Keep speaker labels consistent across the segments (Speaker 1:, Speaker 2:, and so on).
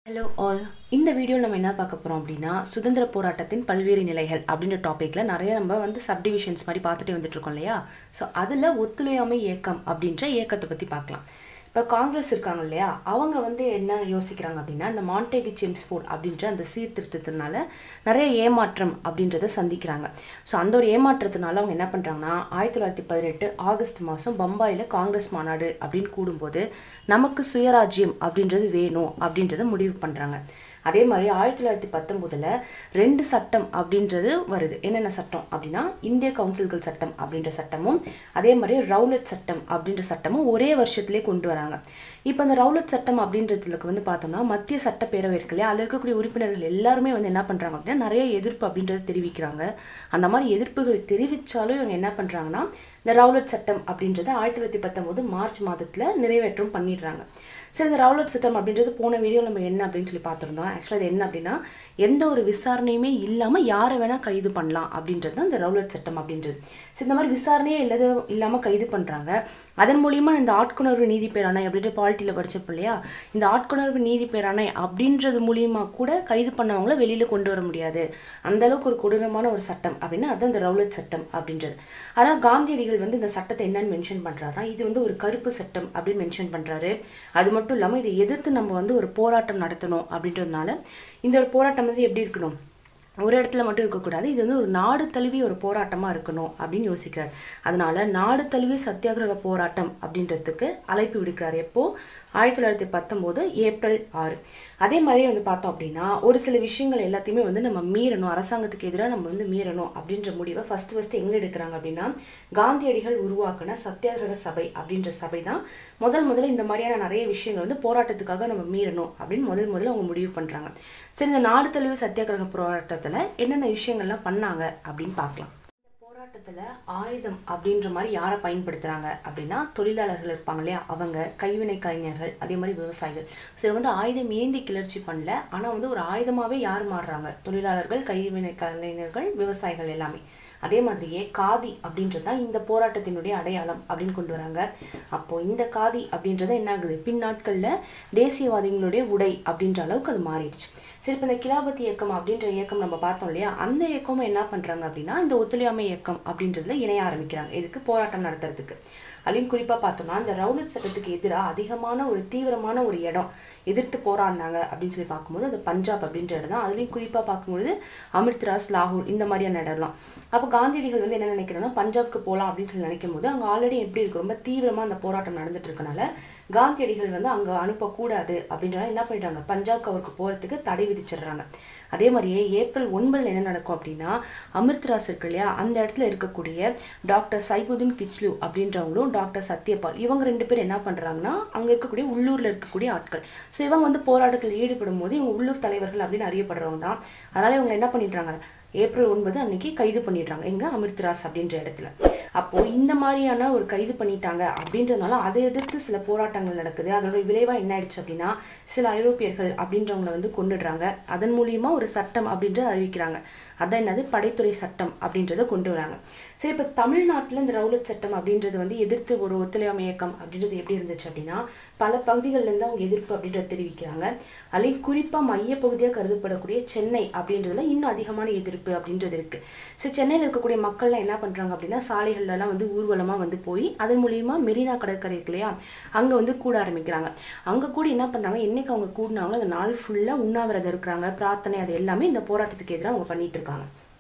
Speaker 1: hello all இந்த வீடியோவில் நம்ம என்ன பார்க்க போகிறோம் அப்படின்னா சுதந்திர போராட்டத்தின் பல்வேறு நிலைகள் அப்படின்ற டாப்பிக்கில் நிறைய நம்ம வந்து சப்டிவிஷன்ஸ் மாதிரி பார்த்துட்டே வந்துட்டு இருக்கோம் இல்லையா ஸோ அதில் ஒத்துழையாமை இயக்கம் அப்படின்ற இயக்கத்தை பற்றி பார்க்கலாம் இப்போ காங்கிரஸ் இருக்காங்க இல்லையா அவங்க வந்து என்ன யோசிக்கிறாங்க அப்படின்னா இந்த மாண்டேகி செம்ஸ்போர்ட் அப்படின்ற அந்த சீர்திருத்தத்தினால நிறைய ஏமாற்றம் அப்படின்றத சந்திக்கிறாங்க ஸோ அந்த ஒரு ஏமாற்றத்தினால அவங்க என்ன பண்ணுறாங்கன்னா ஆயிரத்தி தொள்ளாயிரத்தி பதினெட்டு ஆகஸ்ட் மாதம் பம்பாயில் காங்கிரஸ் மாநாடு அப்படின்னு கூடும்போது நமக்கு சுயராஜ்யம் அப்படின்றது வேணும் அப்படின்றத முடிவு பண்ணுறாங்க அதே மாதிரி ஆயிரத்தி தொள்ளாயிரத்தி பத்தொம்போதில் ரெண்டு சட்டம் அப்படின்றது வருது என்னென்ன சட்டம் அப்படின்னா இந்திய கவுன்சில்கள் சட்டம் அப்படின்ற சட்டமும் அதே மாதிரி ரவுலட் சட்டம் அப்படின்ற சட்டமும் ஒரே வருஷத்துலேயே கொண்டு வராங்க இப்போ அந்த ரவுலட் சட்டம் அப்படின்றதுல வந்து பார்த்தோம்னா மத்திய சட்டப்பேரவை இருக்கு இல்லையா அதில் இருக்கக்கூடிய உறுப்பினர்கள் எல்லாருமே வந்து என்ன பண்ணுறாங்க அப்படின்னா நிறைய எதிர்ப்பு அப்படின்றத தெரிவிக்கிறாங்க அந்த மாதிரி எதிர்ப்புகள் தெரிவித்தாலும் இவங்க என்ன பண்ணுறாங்கன்னா இந்த ரவுலட் சட்டம் அப்படின்றத ஆயிரத்தி தொள்ளாயிரத்தி பத்தொம்போது மார்ச் மாதத்தில் நிறைவேற்றம் பண்ணிடுறாங்க சரி இந்த ரவுலட் சட்டம் அப்படின்றது போன வீடியோ நம்ம என்ன அப்படின்னு சொல்லி பார்த்துருந்தோம் ஆக்சுவலாக அது என்ன அப்படின்னா எந்த ஒரு விசாரணையுமே இல்லாமல் யாரை வேணால் கைது பண்ணலாம் அப்படின்றது தான் இந்த ரவுலட் சட்டம் அப்படின்றது சரி இந்த மாதிரி விசாரணையே இல்லாத இல்லாமல் கைது பண்ணுறாங்க அதன் மூலியமா இந்த ஆட்கொணர்வு நீதி பேராணை அப்படின்ற பாலிட்டியில் படிச்சப்போ இல்லையா இந்த ஆட்கொணர்வு நீதி பேராணை அப்படின்றது மூலியமா கூட கைது பண்ணவங்கள வெளியில் கொண்டு வர முடியாது அந்த அளவுக்கு ஒரு கொடூரமான ஒரு சட்டம் அப்படின்னா அதுதான் இந்த ரவுலட் சட்டம் அப்படின்றது ஆனால் காந்தியடிகள் வந்து இந்த சட்டத்தை என்னன்னு மென்ஷன் பண்ணுறாருன்னா இது வந்து ஒரு கருப்பு சட்டம் அப்படின்னு மென்ஷன் பண்ணுறாரு அது மட்டும் இல்லாமல் இதை எதிர்த்து நம்ம வந்து ஒரு போராட்டம் நடத்தணும் அப்படின்றதுனால இந்த ஒரு போராட்டம் வந்து எப்படி இருக்கணும் ஒரு இடத்துல மட்டும் இருக்கக்கூடாது இது வந்து ஒரு நாடு தழுவிய ஒரு போராட்டமாக இருக்கணும் அப்படின்னு யோசிக்கிறார் அதனால நாடு தழுவிய சத்தியாகிரக போராட்டம் அப்படின்றதுக்கு அழைப்பு விடுக்கிறார் எப்போ ஆயிரத்தி தொள்ளாயிரத்தி பத்தொம்போது ஏப்ரல் ஆறு அதே மாதிரி வந்து பார்த்தோம் அப்படின்னா ஒரு சில விஷயங்கள் எல்லாத்தையுமே வந்து நம்ம மீறணும் அரசாங்கத்துக்கு எதிராக நம்ம வந்து மீறணும் அப்படின்ற முடிவை ஃபர்ஸ்ட் ஃபர்ஸ்ட் எங்கே எடுக்கிறாங்க அப்படின்னா காந்தியடிகள் உருவாக்கின சத்தியாகிரக சபை அப்படின்ற சபை தான் முதல் முதல்ல இந்த மாதிரியான நிறைய விஷயங்கள் வந்து போராட்டத்துக்காக நம்ம மீறணும் அப்படின்னு முதல் முதல்ல அவங்க முடிவு பண்ணுறாங்க சரி இந்த நாடு தழுவிய சத்தியாகிரக போராட்டத்தில் என்னென்ன விஷயங்கள்லாம் பண்ணாங்க அப்படின்னு பார்க்கலாம் போராட்டத்தில் ஆயுதம் அப்படின்ற மாதிரி யாரை பயன்படுத்துகிறாங்க அப்படின்னா தொழிலாளர்கள் இருப்பாங்க இல்லையா அவங்க கைவினை கலைஞர்கள் அதே மாதிரி விவசாயிகள் ஸோ இவங்க வந்து ஆயுதம் ஏந்தி கிளர்ச்சி பண்ணல ஆனால் வந்து ஒரு ஆயுதமாகவே யார் மாறுறாங்க தொழிலாளர்கள் கைவினை கலைஞர்கள் விவசாயிகள் எல்லாமே அதே மாதிரியே காதி அப்படின்றது தான் இந்த போராட்டத்தினுடைய அடையாளம் அப்படின்னு கொண்டு வராங்க அப்போ இந்த காதி அப்படின்றது என்ன ஆகுது பின்னாட்களில் தேசியவாதிகளுடைய உடை அப்படின்ற அளவுக்கு அது மாறிடுச்சு சரி இப்போ இந்த கிலாபத் இயக்கம் அப்படின்ற இயக்கம் நம்ம பார்த்தோம் இல்லையா அந்த இயக்கமும் என்ன பண்ணுறாங்க அப்படின்னா இந்த ஒத்துழையாமை இயக்கம் அப்படின்றதுல இணைய ஆரம்பிக்கிறாங்க இதுக்கு போராட்டம் நடத்துறதுக்கு அப்படின்னு குறிப்பாக பார்த்தோம்னா இந்த ரவுலட் சட்டத்துக்கு எதிராக அதிகமான ஒரு தீவிரமான ஒரு இடம் எதிர்த்து போராடினாங்க அப்படின்னு சொல்லி பார்க்கும்போது அது பஞ்சாப் அப்படின்ற இடம் தான் அதுலேயும் குறிப்பாக பார்க்கும்பொழுது அமிர்த்ராஸ் லாகூர் இந்த மாதிரியான இடம்லாம் அப்போ காந்தியடிகள் வந்து என்ன நினைக்கிறாங்கன்னா பஞ்சாப்க்கு போகலாம் அப்படின்னு சொல்லி நினைக்கும் போது அங்கே ஆல்ரெடி எப்படி இருக்கு ரொம்ப தீவிரமாக அந்த போராட்டம் நடந்துட்டு இருக்கனால காந்தியடிகள் வந்து அங்கே அனுப்பக்கூடாது அப்படின்றனால என்ன பண்ணிடுறாங்க பஞ்சாப்க்கு அவருக்கு போகிறதுக்கு தடை விதிச்சிடுறாங்க அதே மாதிரியே ஏப்ரல் ஒன்பதில் என்ன நடக்கும் அப்படின்னா அமிர்த்ராஸ் இருக்கு இல்லையா அந்த இடத்துல இருக்கக்கூடிய டாக்டர் சைபுதீன் கிச்லு அப்படின்றவங்களும் டாக்டர் சத்யபால் இவங்க ரெண்டு பேரும் என்ன பண்ணுறாங்கன்னா அங்கே இருக்கக்கூடிய உள்ளூரில் இருக்கக்கூடிய ஆட்கள் ஸோ இவங்க வந்து போராட்டத்தில் ஈடுபடும் போது இவங்க உள்ளூர் தலைவர்கள் அப்படின்னு அறியப்படுறவங்க தான் அதனால் இவங்க என்ன பண்ணிடுறாங்க ஏப்ரல் ஒன்பது அன்னைக்கு கைது பண்ணிடுறாங்க எங்க அமிர்தராஸ் அப்படின்ற இடத்துல அப்போ இந்த மாதிரியான ஒரு கைது பண்ணிட்டாங்க அப்படின்றதுனால அதை எதிர்த்து சில போராட்டங்கள் நடக்குது அதோட விளைவா என்ன ஆயிடுச்சு அப்படின்னா சில ஐரோப்பியர்கள் அப்படின்றவங்களை வந்து கொண்டுடுறாங்க அதன் மூலியமா ஒரு சட்டம் அப்படின்றத அறிவிக்கிறாங்க அதான் என்னது படைத்துறை சட்டம் அப்படின்றத கொண்டு வராங்க சரி இப்போ தமிழ்நாட்டில் இந்த ரவுலட் சட்டம் அப்படின்றது வந்து எதிர்த்து ஒரு ஒத்துழையாமை இயக்கம் அப்படின்றது எப்படி இருந்துச்சு அப்படின்னா பல பகுதிகளிலேருந்து அவங்க எதிர்ப்பு அப்படின்றத தெரிவிக்கிறாங்க அதுலேயும் குறிப்பாக மையப்பகுதியாக கருதப்படக்கூடிய சென்னை அப்படின்றதுல இன்னும் அதிகமான எதிர்ப்பு அப்படின்றது இருக்கு சரி சென்னையில் இருக்கக்கூடிய மக்கள்லாம் என்ன பண்ணுறாங்க அப்படின்னா சாலைகள்லாம் வந்து ஊர்வலமாக வந்து போய் அதன் மூலியமா மெரினா கடற்கரை இருக்கு இல்லையா அங்கே வந்து கூட ஆரம்பிக்கிறாங்க அங்கே கூட என்ன பண்ணுறாங்க என்னைக்கு அவங்க கூடினாங்களோ அந்த நாள் ஃபுல்லாக உண்ணாவிரதம் இருக்கிறாங்க பிரார்த்தனை அது எல்லாமே இந்த போராட்டத்துக்கு எதிராக அவங்க பண்ணிட்டு இருக்காங்க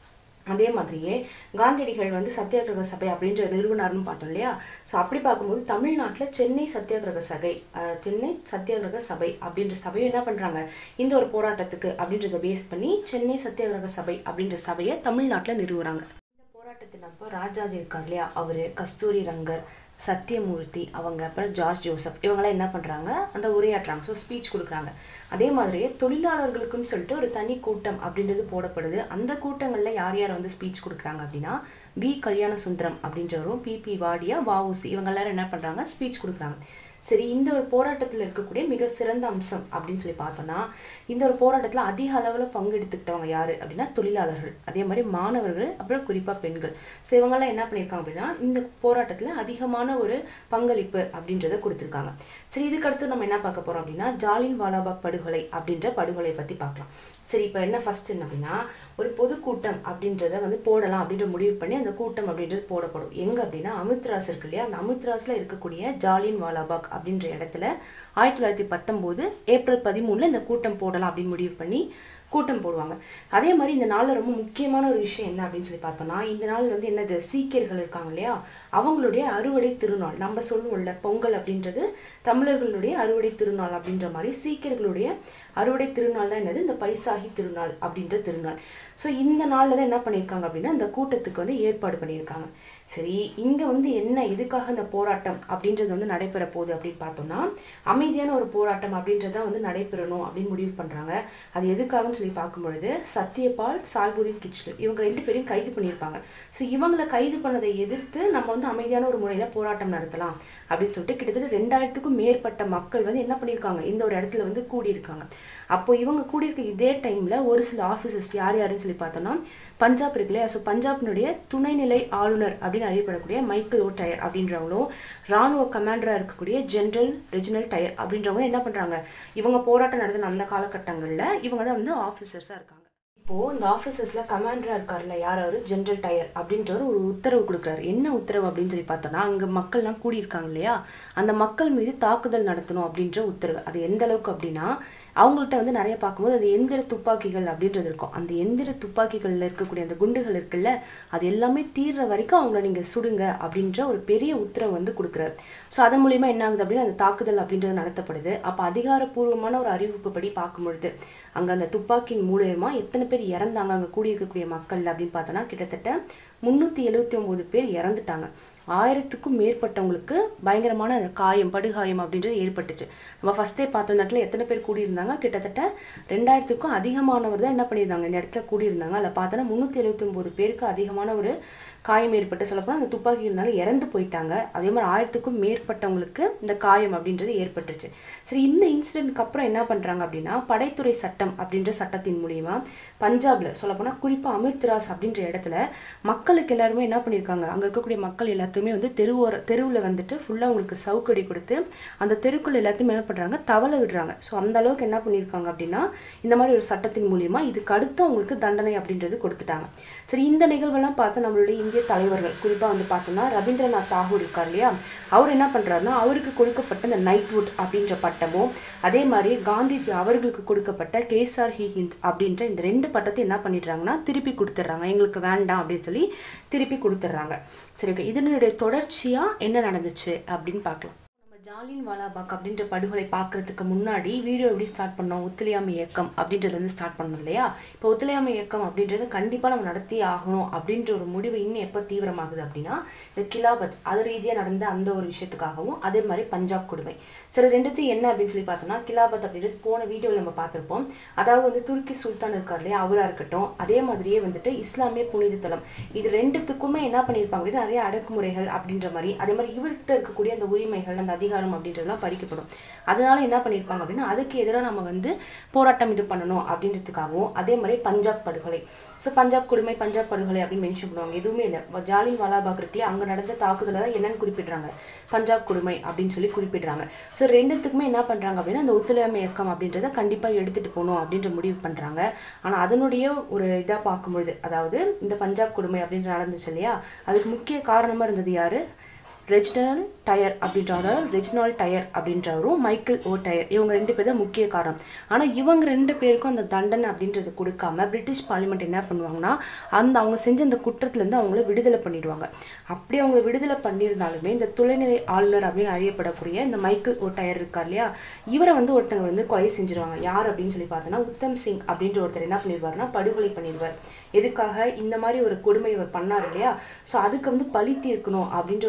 Speaker 1: அதே மாதிரியே காந்தியடிகள் வந்து சத்தியாகிரக சபை அப்படின்ற நிறுவனர்னு பார்த்தோம் இல்லையா ஸோ அப்படி பார்க்கும்போது தமிழ்நாட்டில் சென்னை சத்தியாகிரக சபை சென்னை சத்தியாகிரக சபை அப்படின்ற சபையை என்ன பண்ணுறாங்க இந்த ஒரு போராட்டத்துக்கு அப்படின்றத பேஸ் பண்ணி சென்னை சத்தியாகிரக சபை அப்படின்ற சபையை தமிழ்நாட்டில் நிறுவுறாங்க இந்த போராட்டத்தின் அப்போ ராஜாஜி இருக்கார் இல்லையா அவர் கஸ்தூரி ரங்கர் சத்தியமூர்த்தி அவங்க அப்புறம் ஜார்ஜ் ஜோசப் இவங்களாம் என்ன பண்ணுறாங்க அந்த உரையாற்றுறாங்க ஸோ ஸ்பீச் கொடுக்குறாங்க அதே மாதிரியே தொழிலாளர்களுக்குன்னு சொல்லிட்டு ஒரு தனி கூட்டம் அப்படின்றது போடப்படுது அந்த கூட்டங்களில் யார் யார் வந்து ஸ்பீச் கொடுக்குறாங்க அப்படின்னா பி கல்யாண சுந்தரம் அப்படின்றவரும் பி பி வாடியா வஉசி இவங்க எல்லாரும் என்ன பண்ணுறாங்க ஸ்பீச் கொடுக்குறாங்க சரி இந்த ஒரு போராட்டத்தில் இருக்கக்கூடிய மிக சிறந்த அம்சம் அப்படின்னு சொல்லி பார்த்தோம்னா இந்த ஒரு போராட்டத்தில் அதிக அளவில் பங்கெடுத்துக்கிட்டவங்க யாரு அப்படின்னா தொழிலாளர்கள் அதே மாதிரி மாணவர்கள் அப்புறம் குறிப்பாக பெண்கள் ஸோ இவங்கெல்லாம் என்ன பண்ணியிருக்காங்க அப்படின்னா இந்த போராட்டத்தில் அதிகமான ஒரு பங்களிப்பு அப்படின்றத கொடுத்துருக்காங்க சரி இதுக்கு அடுத்து நம்ம என்ன பார்க்க போறோம் அப்படின்னா ஜாலின் வாலாபாக் படுகொலை அப்படின்ற படுகொலை பற்றி பார்க்கலாம் சரி இப்போ என்ன ஃபர்ஸ்ட் என்ன அப்படின்னா ஒரு பொதுக்கூட்டம் அப்படின்றத வந்து போடலாம் அப்படின்ற முடிவு பண்ணி அந்த கூட்டம் அப்படின்றது போடப்படும் எங்க அப்படின்னா அமிர்த்ராஸ் இருக்கு இல்லையா அந்த அமிர்த்ராஸ்ல இருக்கக்கூடிய ஜாலின் வாலாபாக் அப்படின்ற இடத்துல ஆயிரத்தி தொள்ளாயிரத்தி பத்தொம்போது ஏப்ரல் பதிமூணுல இந்த கூட்டம் போடலாம் அப்படின்னு முடிவு பண்ணி கூட்டம் போடுவாங்க அதே மாதிரி இந்த நாளில் ரொம்ப முக்கியமான ஒரு விஷயம் என்ன அப்படின்னு சொல்லி பார்த்தோம்னா இந்த நாள் வந்து என்னது சீக்கியர்கள் இருக்காங்க இல்லையா அவங்களுடைய அறுவடை திருநாள் நம்ம சொல்லுவோம்ல பொங்கல் அப்படின்றது தமிழர்களுடைய அறுவடை திருநாள் அப்படின்ற மாதிரி சீக்கியர்களுடைய அறுவடை திருநாள் தான் என்னது இந்த பைசாகி திருநாள் அப்படின்ற திருநாள் ஸோ இந்த நாளில் தான் என்ன பண்ணியிருக்காங்க அப்படின்னா இந்த கூட்டத்துக்கு வந்து ஏற்பாடு பண்ணியிருக்காங்க சரி இங்கே வந்து என்ன எதுக்காக இந்த போராட்டம் அப்படின்றது வந்து நடைபெற போகுது அப்படின்னு பார்த்தோம்னா அமைதியான ஒரு போராட்டம் அப்படின்றத வந்து நடைபெறணும் அப்படின்னு முடிவு பண்ணுறாங்க அது எதுக்காகன்னு சொல்லி பார்க்கும் பொழுது சத்யபால் சால்புதீன் கிச்லு இவங்க ரெண்டு பேரையும் கைது பண்ணியிருப்பாங்க ஸோ இவங்களை கைது பண்ணதை எதிர்த்து நம்ம வந்து அமைதியான ஒரு முறையில் போராட்டம் நடத்தலாம் அப்படின்னு சொல்லிட்டு கிட்டத்தட்ட ரெண்டாயிரத்துக்கும் மேற்பட்ட மக்கள் வந்து என்ன பண்ணியிருக்காங்க இந்த ஒரு இடத்துல வந்து கூடியிருக்காங்க அப்போ இவங்க கூடியிருக்க இதே டைம்ல ஒரு சில ஆஃபீஸர்ஸ் யார் யாருன்னு சொல்லி பார்த்தோம்னா பஞ்சாப் இருக்கு இல்லையா ஸோ பஞ்சாபினுடைய துணைநிலை ஆளுநர் அப்படின்னு அறியப்படக்கூடிய மைக்கேல் ஓ டயர் அப்படின்றவங்களும் ராணுவ கமாண்டரா இருக்கக்கூடிய ஜெனரல் ரெஜினல் டயர் அப்படின்றவங்க என்ன பண்றாங்க இவங்க போராட்டம் நடத்தின அந்த காலகட்டங்கள்ல இவங்க தான் வந்து ஆஃபீஸர்ஸா இருக்காங்க இப்போ இந்த ஆஃபீஸர்ஸ்ல கமாண்டரா இருக்காருல்ல யார் அவரு ஜெனரல் டயர் அப்படின்றவர் ஒரு உத்தரவு கொடுக்குறாரு என்ன உத்தரவு அப்படின்னு சொல்லி பார்த்தோம்னா அங்க மக்கள்லாம் கூடியிருக்காங்க இல்லையா அந்த மக்கள் மீது தாக்குதல் நடத்தணும் அப்படின்ற உத்தரவு அது எந்த அளவுக்கு அப்படின்னா அவங்கள்ட்ட வந்து நிறைய பார்க்கும்போது அது எந்திர துப்பாக்கிகள் அப்படின்றது இருக்கும் அந்த எந்திர துப்பாக்கிகள்ல இருக்கக்கூடிய அந்த குண்டுகள் இருக்குல்ல அது எல்லாமே தீர்ற வரைக்கும் அவங்கள நீங்க சுடுங்க அப்படின்ற ஒரு பெரிய உத்தரவு வந்து கொடுக்குறாரு ஸோ அதன் மூலியமா என்ன ஆகுது அப்படின்னா அந்த தாக்குதல் அப்படின்றது நடத்தப்படுது அப்போ அதிகாரப்பூர்வமான ஒரு அறிவிப்பு படி பார்க்கும் பொழுது அங்க அந்த துப்பாக்கியின் மூலியமா எத்தனை பேர் இறந்தாங்க அங்க கூடியிருக்கக்கூடிய மக்கள் அப்படின்னு பார்த்தோன்னா கிட்டத்தட்ட முன்னூத்தி எழுவத்தி ஒன்பது பேர் இறந்துட்டாங்க ஆயிரத்துக்கும் மேற்பட்டவங்களுக்கு பயங்கரமான அந்த காயம் படுகாயம் அப்படின்றது ஏற்பட்டுச்சு நம்ம ஃபர்ஸ்டே பார்த்தோம் இந்த இடத்துல எத்தனை பேர் கூடியிருந்தாங்க கிட்டத்தட்ட ரெண்டாயிரத்துக்கும் அதிகமானவர் தான் என்ன பண்ணியிருந்தாங்க இந்த இடத்துல கூடியிருந்தாங்க அதில் பார்த்தோன்னா முந்நூற்றி எழுபத்தி ஒன்பது பேருக்கு அதிகமான ஒரு காயம் ஏற்பட்டு சொல்லப்போனால் அந்த துப்பாக்கினால இறந்து போயிட்டாங்க அதே மாதிரி ஆயிரத்துக்கும் மேற்பட்டவங்களுக்கு இந்த காயம் அப்படின்றது ஏற்பட்டுருச்சு சரி இந்த இன்சிடென்ட்க்கு அப்புறம் என்ன பண்ணுறாங்க அப்படின்னா படைத்துறை சட்டம் அப்படின்ற சட்டத்தின் மூலியமா பஞ்சாப்ல சொல்லப்போனால் குறிப்பாக அமிர்த்ராஸ் அப்படின்ற இடத்துல மக்களுக்கு எல்லாருமே என்ன பண்ணியிருக்காங்க அங்கே இருக்கக்கூடிய மக்கள் எல்லாத்துக்குமே வந்து தெருவோர தெருவில் வந்துட்டு ஃபுல்லாக அவங்களுக்கு சவுக்கடி கொடுத்து அந்த தெருக்குள்ள எல்லாத்தையுமே என்ன பண்ணுறாங்க தவளை விடுறாங்க ஸோ அந்த அளவுக்கு என்ன பண்ணியிருக்காங்க அப்படின்னா இந்த மாதிரி ஒரு சட்டத்தின் மூலியமா இதுக்கு அடுத்து அவங்களுக்கு தண்டனை அப்படின்றது கொடுத்துட்டாங்க சரி இந்த நிகழ்வெல்லாம் பார்த்து நம்மளுடைய இந்திய தலைவர்கள் குறிப்பாக வந்து பார்த்தோம்னா ரவீந்திரநாத் தாகூர் இருக்கார் இல்லையா அவர் என்ன பண்ணுறாருன்னா அவருக்கு கொடுக்கப்பட்ட இந்த நைட்வுட் அப்படின்ற பட்டமும் அதே மாதிரி காந்திஜி அவர்களுக்கு கொடுக்கப்பட்ட கேசார் ஹி ஹிந்த் அப்படின்ற இந்த ரெண்டு பட்டத்தை என்ன பண்ணிடுறாங்கன்னா திருப்பி கொடுத்துட்றாங்க எங்களுக்கு வேண்டாம் அப்படின்னு சொல்லி திருப்பி கொடுத்துட்றாங்க சரி ஓகே இதனுடைய தொடர்ச்சியாக என்ன நடந்துச்சு அப்படின்னு பார்க்கலாம் நம்ம ஜாலின் வாலாபாக் அப்படின்ற படுகொலை பார்க்கறதுக்கு முன்னாடி வீடியோ எப்படி ஸ்டார்ட் பண்ணோம் ஒத்துழையாமை இயக்கம் அப்படின்றது வந்து ஸ்டார்ட் பண்ணோம் இல்லையா இப்போ ஒத்துழையாமை இயக்கம் அப்படின்றது கண்டிப்பாக நம்ம நடத்தியே ஆகணும் அப்படின்ற ஒரு முடிவு இன்னும் எப்போ தீவிரமாகுது அப்படின்னா இந்த கிலாபத் அது ரீதியாக நடந்த அந்த ஒரு விஷயத்துக்காகவும் அதே மாதிரி பஞ்சாப் கொடுமை சரி ரெண்டுத்தையும் என்ன அப்படின்னு சொல்லி பார்த்தோம்னா கிலாபத் அப்படின்றது போன வீடியோவில் நம்ம பார்த்துருப்போம் அதாவது வந்து துருக்கி சுல்தான் இருக்கார் இல்லையா அவராக இருக்கட்டும் அதே மாதிரியே வந்துட்டு இஸ்லாமிய புனித தலம் இது ரெண்டுத்துக்குமே என்ன பண்ணியிருப்பாங்க அப்படின்னா நிறைய அடக்குமுறைகள் அப்படின்ற மாதிரி அதே மாதிரி இவர்கிட்ட இருக்கக்கூடிய அந்த உரிமைகள் அந்த அதிகாரம் அப்படின்றதுலாம் பறிக்கப்படும் அதனால என்ன பண்ணியிருப்பாங்க அப்படின்னா அதுக்கு எதிராக நம்ம வந்து போராட்டம் இது பண்ணணும் அப்படின்றதுக்காகவும் அதே மாதிரி பஞ்சாப் படுகொலை ஸோ பஞ்சாப் கொடுமை பஞ்சாப் படுகொலை அப்படின்னு மென்ஷன் பண்ணுவாங்க எதுவுமே இல்லை ஜாலின் வாலாபாக் இருக்குல்லையே அங்கே நடந்த தாக்குதலை தான் என்னன்னு குறிப்பிடுறாங்க பஞ்சாப் கொடுமை அப்படின்னு சொல்லி குறிப்பிடுறாங்க ஸோ ரெண்டுத்துக்குமே என்ன பண்ணுறாங்க அப்படின்னா அந்த ஒத்துழையாமை இயக்கம் அப்படின்றத கண்டிப்பாக எடுத்துகிட்டு போகணும் அப்படின்ற முடிவு பண்ணுறாங்க ஆனால் அதனுடைய ஒரு இதாக பார்க்கும்பொழுது அதாவது இந்த பஞ்சாப் கொடுமை அப்படின்ற நடந்துச்சு இல்லையா அதுக்கு முக்கிய காரணமாக இருந்தது யாரு ரெஜினல் டயர் அப்படின்றவர் ரெஜினால் டயர் அப்படின்றவரும் மைக்கேல் ஓ டயர் இவங்க ரெண்டு பேர் தான் முக்கிய காரணம் ஆனால் இவங்க ரெண்டு பேருக்கும் அந்த தண்டனை அப்படின்றது கொடுக்காம பிரிட்டிஷ் பார்லிமெண்ட் என்ன பண்ணுவாங்கன்னா அந்த அவங்க செஞ்ச அந்த குற்றத்துலேருந்து அவங்கள விடுதலை பண்ணிடுவாங்க அப்படி அவங்க விடுதலை பண்ணியிருந்தாலுமே இந்த துணைநிலை ஆளுநர் அப்படின்னு அறியப்படக்கூடிய இந்த மைக்கேல் ஓ டயர் இருக்கார் இல்லையா இவரை வந்து ஒருத்தங்க வந்து கொலை செஞ்சிருவாங்க யார் அப்படின்னு சொல்லி பார்த்தோன்னா உத்தம் சிங் அப்படின்ற ஒருத்தர் என்ன பண்ணிடுவாருன்னா படுகொலை பண்ணிடுவார் எதுக்காக இந்த மாதிரி ஒரு கொடுமை இவர் பண்ணார் இல்லையா ஸோ அதுக்கு வந்து பழி தீர்க்கணும் அப்படின்ற ஒரு நோக்கத்துக்காக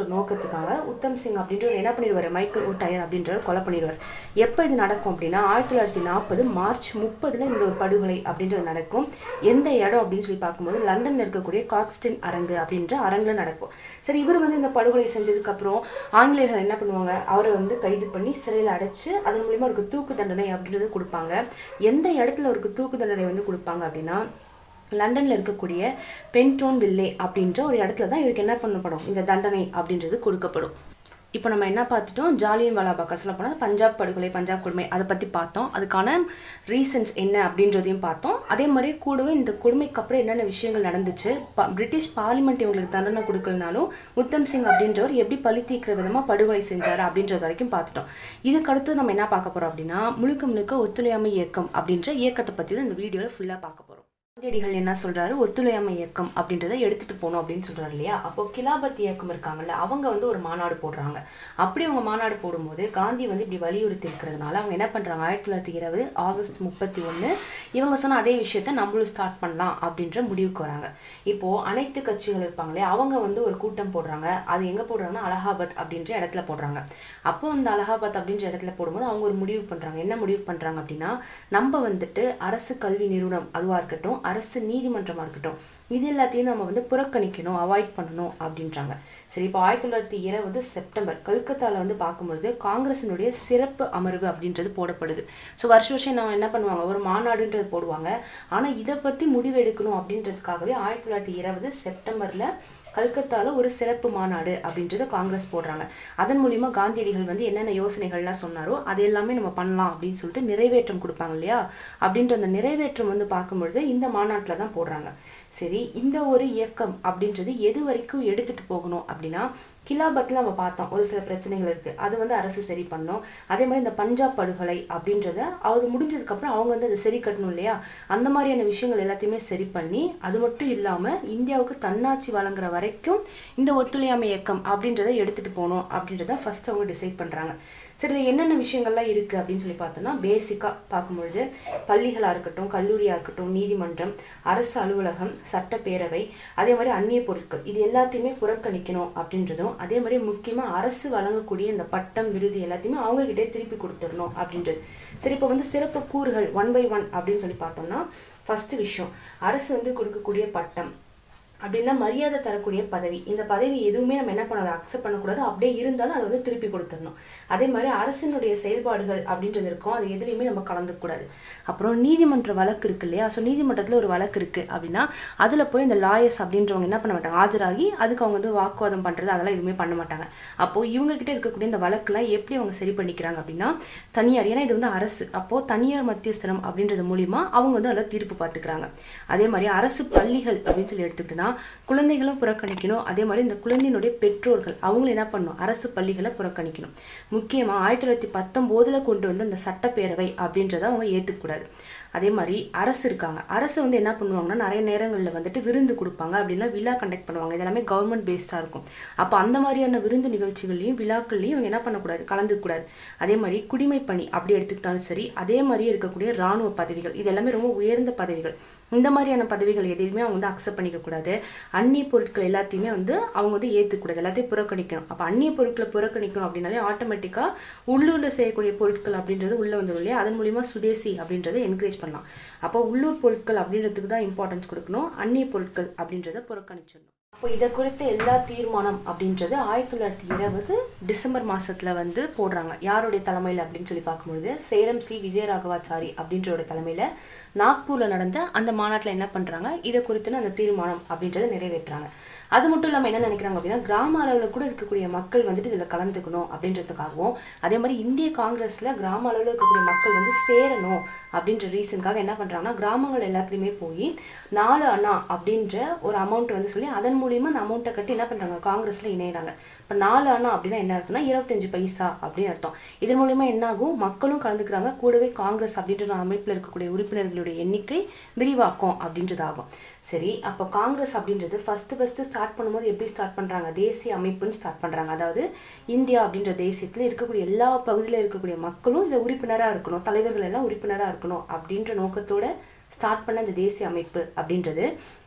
Speaker 1: இருக்காங்க உத்தம் சிங் அப்படின்றவர் என்ன பண்ணிடுவார் மைக்கேல் ஒட்டாயர் அப்படின்றவர் கொலை பண்ணிடுவார் எப்போ இது நடக்கும் அப்படின்னா ஆயிரத்தி தொள்ளாயிரத்தி நாற்பது மார்ச் முப்பதுல இந்த ஒரு படுகொலை அப்படின்றது நடக்கும் எந்த இடம் அப்படின்னு சொல்லி பார்க்கும்போது லண்டன்ல இருக்கக்கூடிய காக்ஸ்டின் அரங்கு அப்படின்ற அரங்குல நடக்கும் சரி இவர் வந்து இந்த படுகொலை செஞ்சதுக்கு அப்புறம் ஆங்கிலேயர்கள் என்ன பண்ணுவாங்க அவரை வந்து கைது பண்ணி சிறையில் அடைச்சு அதன் மூலியமா அவருக்கு தூக்கு தண்டனை அப்படின்றது கொடுப்பாங்க எந்த இடத்துல அவருக்கு தூக்கு தண்டனை வந்து கொடுப்பாங்க அப்படின்னா லண்டன்ல இருக்கக்கூடிய பென்டோன் வில்லே அப்படின்ற ஒரு இடத்துல தான் இவருக்கு என்ன பண்ணப்படும் இந்த தண்டனை அப்படின்றது கொடுக்கப்படும் இப்போ நம்ம என்ன பார்த்துட்டோம் ஜாலியன் வாலாபாக்கா சொல்ல போனால் பஞ்சாப் படுகொலை பஞ்சாப் கொடுமை அதை பற்றி பார்த்தோம் அதுக்கான ரீசன்ஸ் என்ன அப்படின்றதையும் பார்த்தோம் அதே மாதிரி கூடவே இந்த கொடுமைக்கு அப்புறம் என்னென்ன விஷயங்கள் நடந்துச்சு ப பிரிட்டிஷ் பார்லிமெண்ட் இவங்களுக்கு தண்டனை கொடுக்கலனாலும் உத்தம் சிங் அப்படின்றவர் எப்படி பழி தீர்க்கிற விதமாக படுகொலை செஞ்சார் அப்படின்றது வரைக்கும் பார்த்துட்டோம் இதுக்கு அடுத்து நம்ம என்ன பார்க்க போகிறோம் அப்படின்னா முழுக்க முழுக்க ஒத்துழையாமை இயக்கம் அப்படின்ற இயக்கத்தை பற்றி தான் இந்த வீடியோவில் ஃபுல்லாக பார்க்க போகிறோம் காந்தியடிகள் என்ன சொல்றாரு ஒத்துழையாமை இயக்கம் அப்படின்றத எடுத்துட்டு போகணும் அப்படின்னு சொல்றாரு இல்லையா அப்போ கிலாபத் இயக்கம் இருக்காங்கல்ல அவங்க வந்து ஒரு மாநாடு போடுறாங்க அப்படி அவங்க மாநாடு போடும்போது காந்தி வந்து இப்படி வலியுறுத்தி இருக்கிறதுனால அவங்க என்ன பண்றாங்க ஆயிரத்தி தொள்ளாயிரத்தி இருபது ஆகஸ்ட் முப்பத்தி ஒன்று இவங்க சொன்ன அதே விஷயத்த நம்மளும் ஸ்டார்ட் பண்ணலாம் அப்படின்ற முடிவுக்கு வராங்க இப்போ அனைத்து கட்சிகள் இருப்பாங்களே அவங்க வந்து ஒரு கூட்டம் போடுறாங்க அது எங்க போடுறாங்கன்னா அலகாபாத் அப்படின்ற இடத்துல போடுறாங்க அப்போ அந்த அலகாபாத் அப்படின்ற இடத்துல போடும்போது அவங்க ஒரு முடிவு பண்றாங்க என்ன முடிவு பண்றாங்க அப்படின்னா நம்ம வந்துட்டு அரசு கல்வி நிறுவனம் அதுவா இருக்கட்டும் அரசு நீதிமன்றமா இருக்கட்டும் இது எல்லாத்தையும் நம்ம வந்து புறக்கணிக்கணும் அவாய்ட் பண்ணணும் அப்படின்றாங்க சரி இப்போ ஆயிரத்தி தொள்ளாயிரத்தி இருபது செப்டம்பர் கல்கத்தால வந்து பார்க்கும்பொழுது காங்கிரசினுடைய சிறப்பு அமர்வு அப்படின்றது போடப்படுது ஸோ வருஷ வருஷம் நம்ம என்ன பண்ணுவாங்க ஒரு மாநாடுன்றது போடுவாங்க ஆனால் இதை பற்றி முடிவு எடுக்கணும் அப்படின்றதுக்காகவே ஆயிரத்தி தொள்ளாயிரத்தி இருபது செப்டம்பர்ல கல்கத்தால ஒரு சிறப்பு மாநாடு அப்படின்றத காங்கிரஸ் போடுறாங்க அதன் மூலியமா காந்தியடிகள் வந்து என்னென்ன யோசனைகள்லாம் சொன்னாரோ அது எல்லாமே நம்ம பண்ணலாம் அப்படின்னு சொல்லிட்டு நிறைவேற்றம் கொடுப்பாங்க இல்லையா அப்படின்ற அந்த நிறைவேற்றம் வந்து பார்க்கும்பொழுது இந்த மாநாட்டில் தான் போடுறாங்க சரி இந்த ஒரு இயக்கம் அப்படின்றது எது வரைக்கும் எடுத்துட்டு போகணும் அப்படின்னா கிலாபத்தில் நம்ம பார்த்தோம் ஒரு சில பிரச்சனைகள் இருக்கு அது வந்து அரசு சரி பண்ணோம் அதே மாதிரி இந்த பஞ்சாப் படுகொலை அப்படின்றத அது முடிஞ்சதுக்கு அப்புறம் அவங்க வந்து அதை சரி கட்டணும் இல்லையா அந்த மாதிரியான விஷயங்கள் எல்லாத்தையுமே சரி பண்ணி அது மட்டும் இல்லாம இந்தியாவுக்கு தன்னாட்சி வழங்குற வரைக்கும் இந்த ஒத்துழையாமை இயக்கம் அப்படின்றத எடுத்துட்டு போகணும் அப்படின்றத ஃபர்ஸ்ட் அவங்க டிசைட் பண்றாங்க சரி இதுல என்னென்ன விஷயங்கள்லாம் இருக்கு அப்படின்னு சொல்லி பார்த்தோம்னா பேசிக்கா பார்க்கும்பொழுது பள்ளிகளா இருக்கட்டும் கல்லூரியா இருக்கட்டும் நீதிமன்றம் அரசு அலுவலகம் சட்டப்பேரவை அதே மாதிரி அந்நிய பொருட்கள் இது எல்லாத்தையுமே புறக்கணிக்கணும் அப்படின்றதும் அதே மாதிரி முக்கியமா அரசு வழங்கக்கூடிய இந்த பட்டம் விருது எல்லாத்தையுமே அவங்க கிட்டே திருப்பி கொடுத்துடணும் அப்படின்றது சரி இப்போ வந்து சிறப்பு கூறுகள் ஒன் பை ஒன் அப்படின்னு சொல்லி பார்த்தோம்னா ஃபர்ஸ்ட் விஷயம் அரசு வந்து கொடுக்கக்கூடிய பட்டம் அப்படின்னா மரியாதை தரக்கூடிய பதவி இந்த பதவி எதுவுமே நம்ம என்ன பண்ணாது அக்செப்ட் பண்ணக்கூடாது அப்படியே இருந்தாலும் அதை வந்து திருப்பி கொடுத்துடணும் அதே மாதிரி அரசினுடைய செயல்பாடுகள் அப்படின்றது இருக்கும் அது எதுலையுமே நம்ம கலந்துக்கூடாது அப்புறம் நீதிமன்ற வழக்கு இருக்கு இல்லையா ஸோ நீதிமன்றத்தில் ஒரு வழக்கு இருக்கு அப்படின்னா அதில் போய் இந்த லாயர்ஸ் அப்படின்றவங்க என்ன பண்ண மாட்டாங்க ஆஜராகி அதுக்கு அவங்க வந்து வாக்குவாதம் பண்ணுறது அதெல்லாம் எதுவுமே பண்ண மாட்டாங்க அப்போ இவங்க கிட்ட இருக்கக்கூடிய இந்த வழக்குலாம் எப்படி அவங்க சரி பண்ணிக்கிறாங்க அப்படின்னா தனியார் ஏன்னா இது வந்து அரசு அப்போ தனியார் மத்தியஸ்தரம் அப்படின்றது மூலியமா அவங்க வந்து அதில் தீர்ப்பு பார்த்துக்கிறாங்க அதே மாதிரி அரசு பள்ளிகள் அப்படின்னு சொல்லி எடுத்துக்கிட்டோம்னா குழந்தைகளும் புறக்கணிக்கணும் அதே மாதிரி இந்த குழந்தையினுடைய பெற்றோர்கள் அவங்களும் என்ன பண்ணணும் அரசு பள்ளிகளை புறக்கணிக்கணும் முக்கியமா ஆயிரத்தி தொள்ளாயிரத்தி பத்தொம்போதுல கொண்டு வந்த இந்த சட்டப்பேரவை அப்படின்றத அவங்க ஏத்துக்கூடாது அதே மாதிரி அரசு இருக்காங்க அரசு வந்து என்ன பண்ணுவாங்கன்னா நிறைய நேரங்களில் வந்துட்டு விருந்து கொடுப்பாங்க அப்படின்னா விழா கண்டக்ட் பண்ணுவாங்க இது எல்லாமே கவர்மெண்ட் பேஸ்டாக இருக்கும் அப்போ அந்த மாதிரியான விருந்து நிகழ்ச்சிகள்லையும் விழாக்கள்லையும் இவங்க என்ன பண்ணக்கூடாது கலந்துக்கூடாது அதே மாதிரி குடிமை பணி அப்படி எடுத்துக்கிட்டாலும் சரி அதே மாதிரியே இருக்கக்கூடிய இராணுவ பதவிகள் இது எல்லாமே ரொம்ப உயர்ந்த பதவிகள் இந்த மாதிரியான பதவிகள் எதையுமே அவங்க வந்து அக்செப்ட் பண்ணிக்க கூடாது அந்நிய பொருட்கள் எல்லாத்தையுமே வந்து அவங்க வந்து ஏற்றுக்கூடாது எல்லாத்தையும் புறக்கணிக்கணும் அப்போ அந்நிய பொருட்களை புறக்கணிக்கணும் அப்படின்னாலே ஆட்டோமேட்டிக்காக உள்ளூரில் செய்யக்கூடிய பொருட்கள் அப்படின்றது உள்ளே வந்துடும் இல்லையா அதன் மூலியமா சுதேசி அப்படின்றத என்கரேஜ் பண்ணலாம் அப்போ உள்ளூர் பொருட்கள் அப்படின்றதுக்கு தான் இம்பார்ட்டன்ஸ் கொடுக்கணும் அந்நிய பொருட்கள் அப்படின்றத புறக்கணிச்சிடணும் அப்போ இதை குறித்த எல்லா தீர்மானம் அப்படின்றது ஆயிரத்தி தொள்ளாயிரத்தி இருபது டிசம்பர் மாசத்துல வந்து போடுறாங்க யாருடைய தலைமையில் அப்படின்னு சொல்லி பார்க்கும்பொழுது சேலம் சி விஜயராகவாச்சாரி அப்படின்றோட தலைமையில நாக்பூர்ல நடந்த அந்த மாநாட்டில் என்ன பண்றாங்க இதை குறித்துன அந்த தீர்மானம் அப்படின்றத நிறைவேற்றுறாங்க அது மட்டும் இல்லாமல் என்ன நினைக்கிறாங்க அப்படின்னா கிராம அளவில் கூட இருக்கக்கூடிய மக்கள் வந்துட்டு இதில் கலந்துக்கணும் அப்படின்றதுக்காகவும் அதே மாதிரி இந்திய காங்கிரஸில் கிராம அளவில் இருக்கக்கூடிய மக்கள் வந்து சேரணும் அப்படின்ற ரீசனுக்காக என்ன பண்ணுறாங்கன்னா கிராமங்கள் எல்லாத்துலேயுமே போய் நாலு அண்ணா அப்படின்ற ஒரு அமௌண்ட் வந்து சொல்லி அதன் மூலியமா அந்த அமௌண்ட்டை கட்டி என்ன பண்ணுறாங்க காங்கிரஸில் இணையிறாங்க இப்போ நாலு அண்ணா அப்படின்னா என்ன அர்த்தம்னா இருபத்தஞ்சு பைசா அப்படின்னு அர்த்தம் இதன் மூலியமா என்ன ஆகும் மக்களும் கலந்துக்கிறாங்க கூடவே காங்கிரஸ் அப்படின்ற அமைப்பில் இருக்கக்கூடிய உறுப்பினர்களுடைய எண்ணிக்கை விரிவாக்கும் அப்படின்றது ஆகும் சரி அப்போ காங்கிரஸ் அப்படின்றது ஃபர்ஸ்ட் ஃபர்ஸ்ட் ஸ்டார்ட் பண்ணும்போது எப்படி ஸ்டார்ட் பண்றாங்க தேசிய அமைப்புன்னு ஸ்டார்ட் பண்றாங்க அதாவது இந்தியா அப்படின்ற தேசியத்துல இருக்கக்கூடிய எல்லா பகுதியில இருக்கக்கூடிய மக்களும் இதில் உறுப்பினரா இருக்கணும் தலைவர்கள் எல்லாம் உறுப்பினரா இருக்கணும் அப்படின்ற நோக்கத்தோட ஸ்டார்ட் பண்ண இந்த தேசிய அமைப்பு அப்படின்றது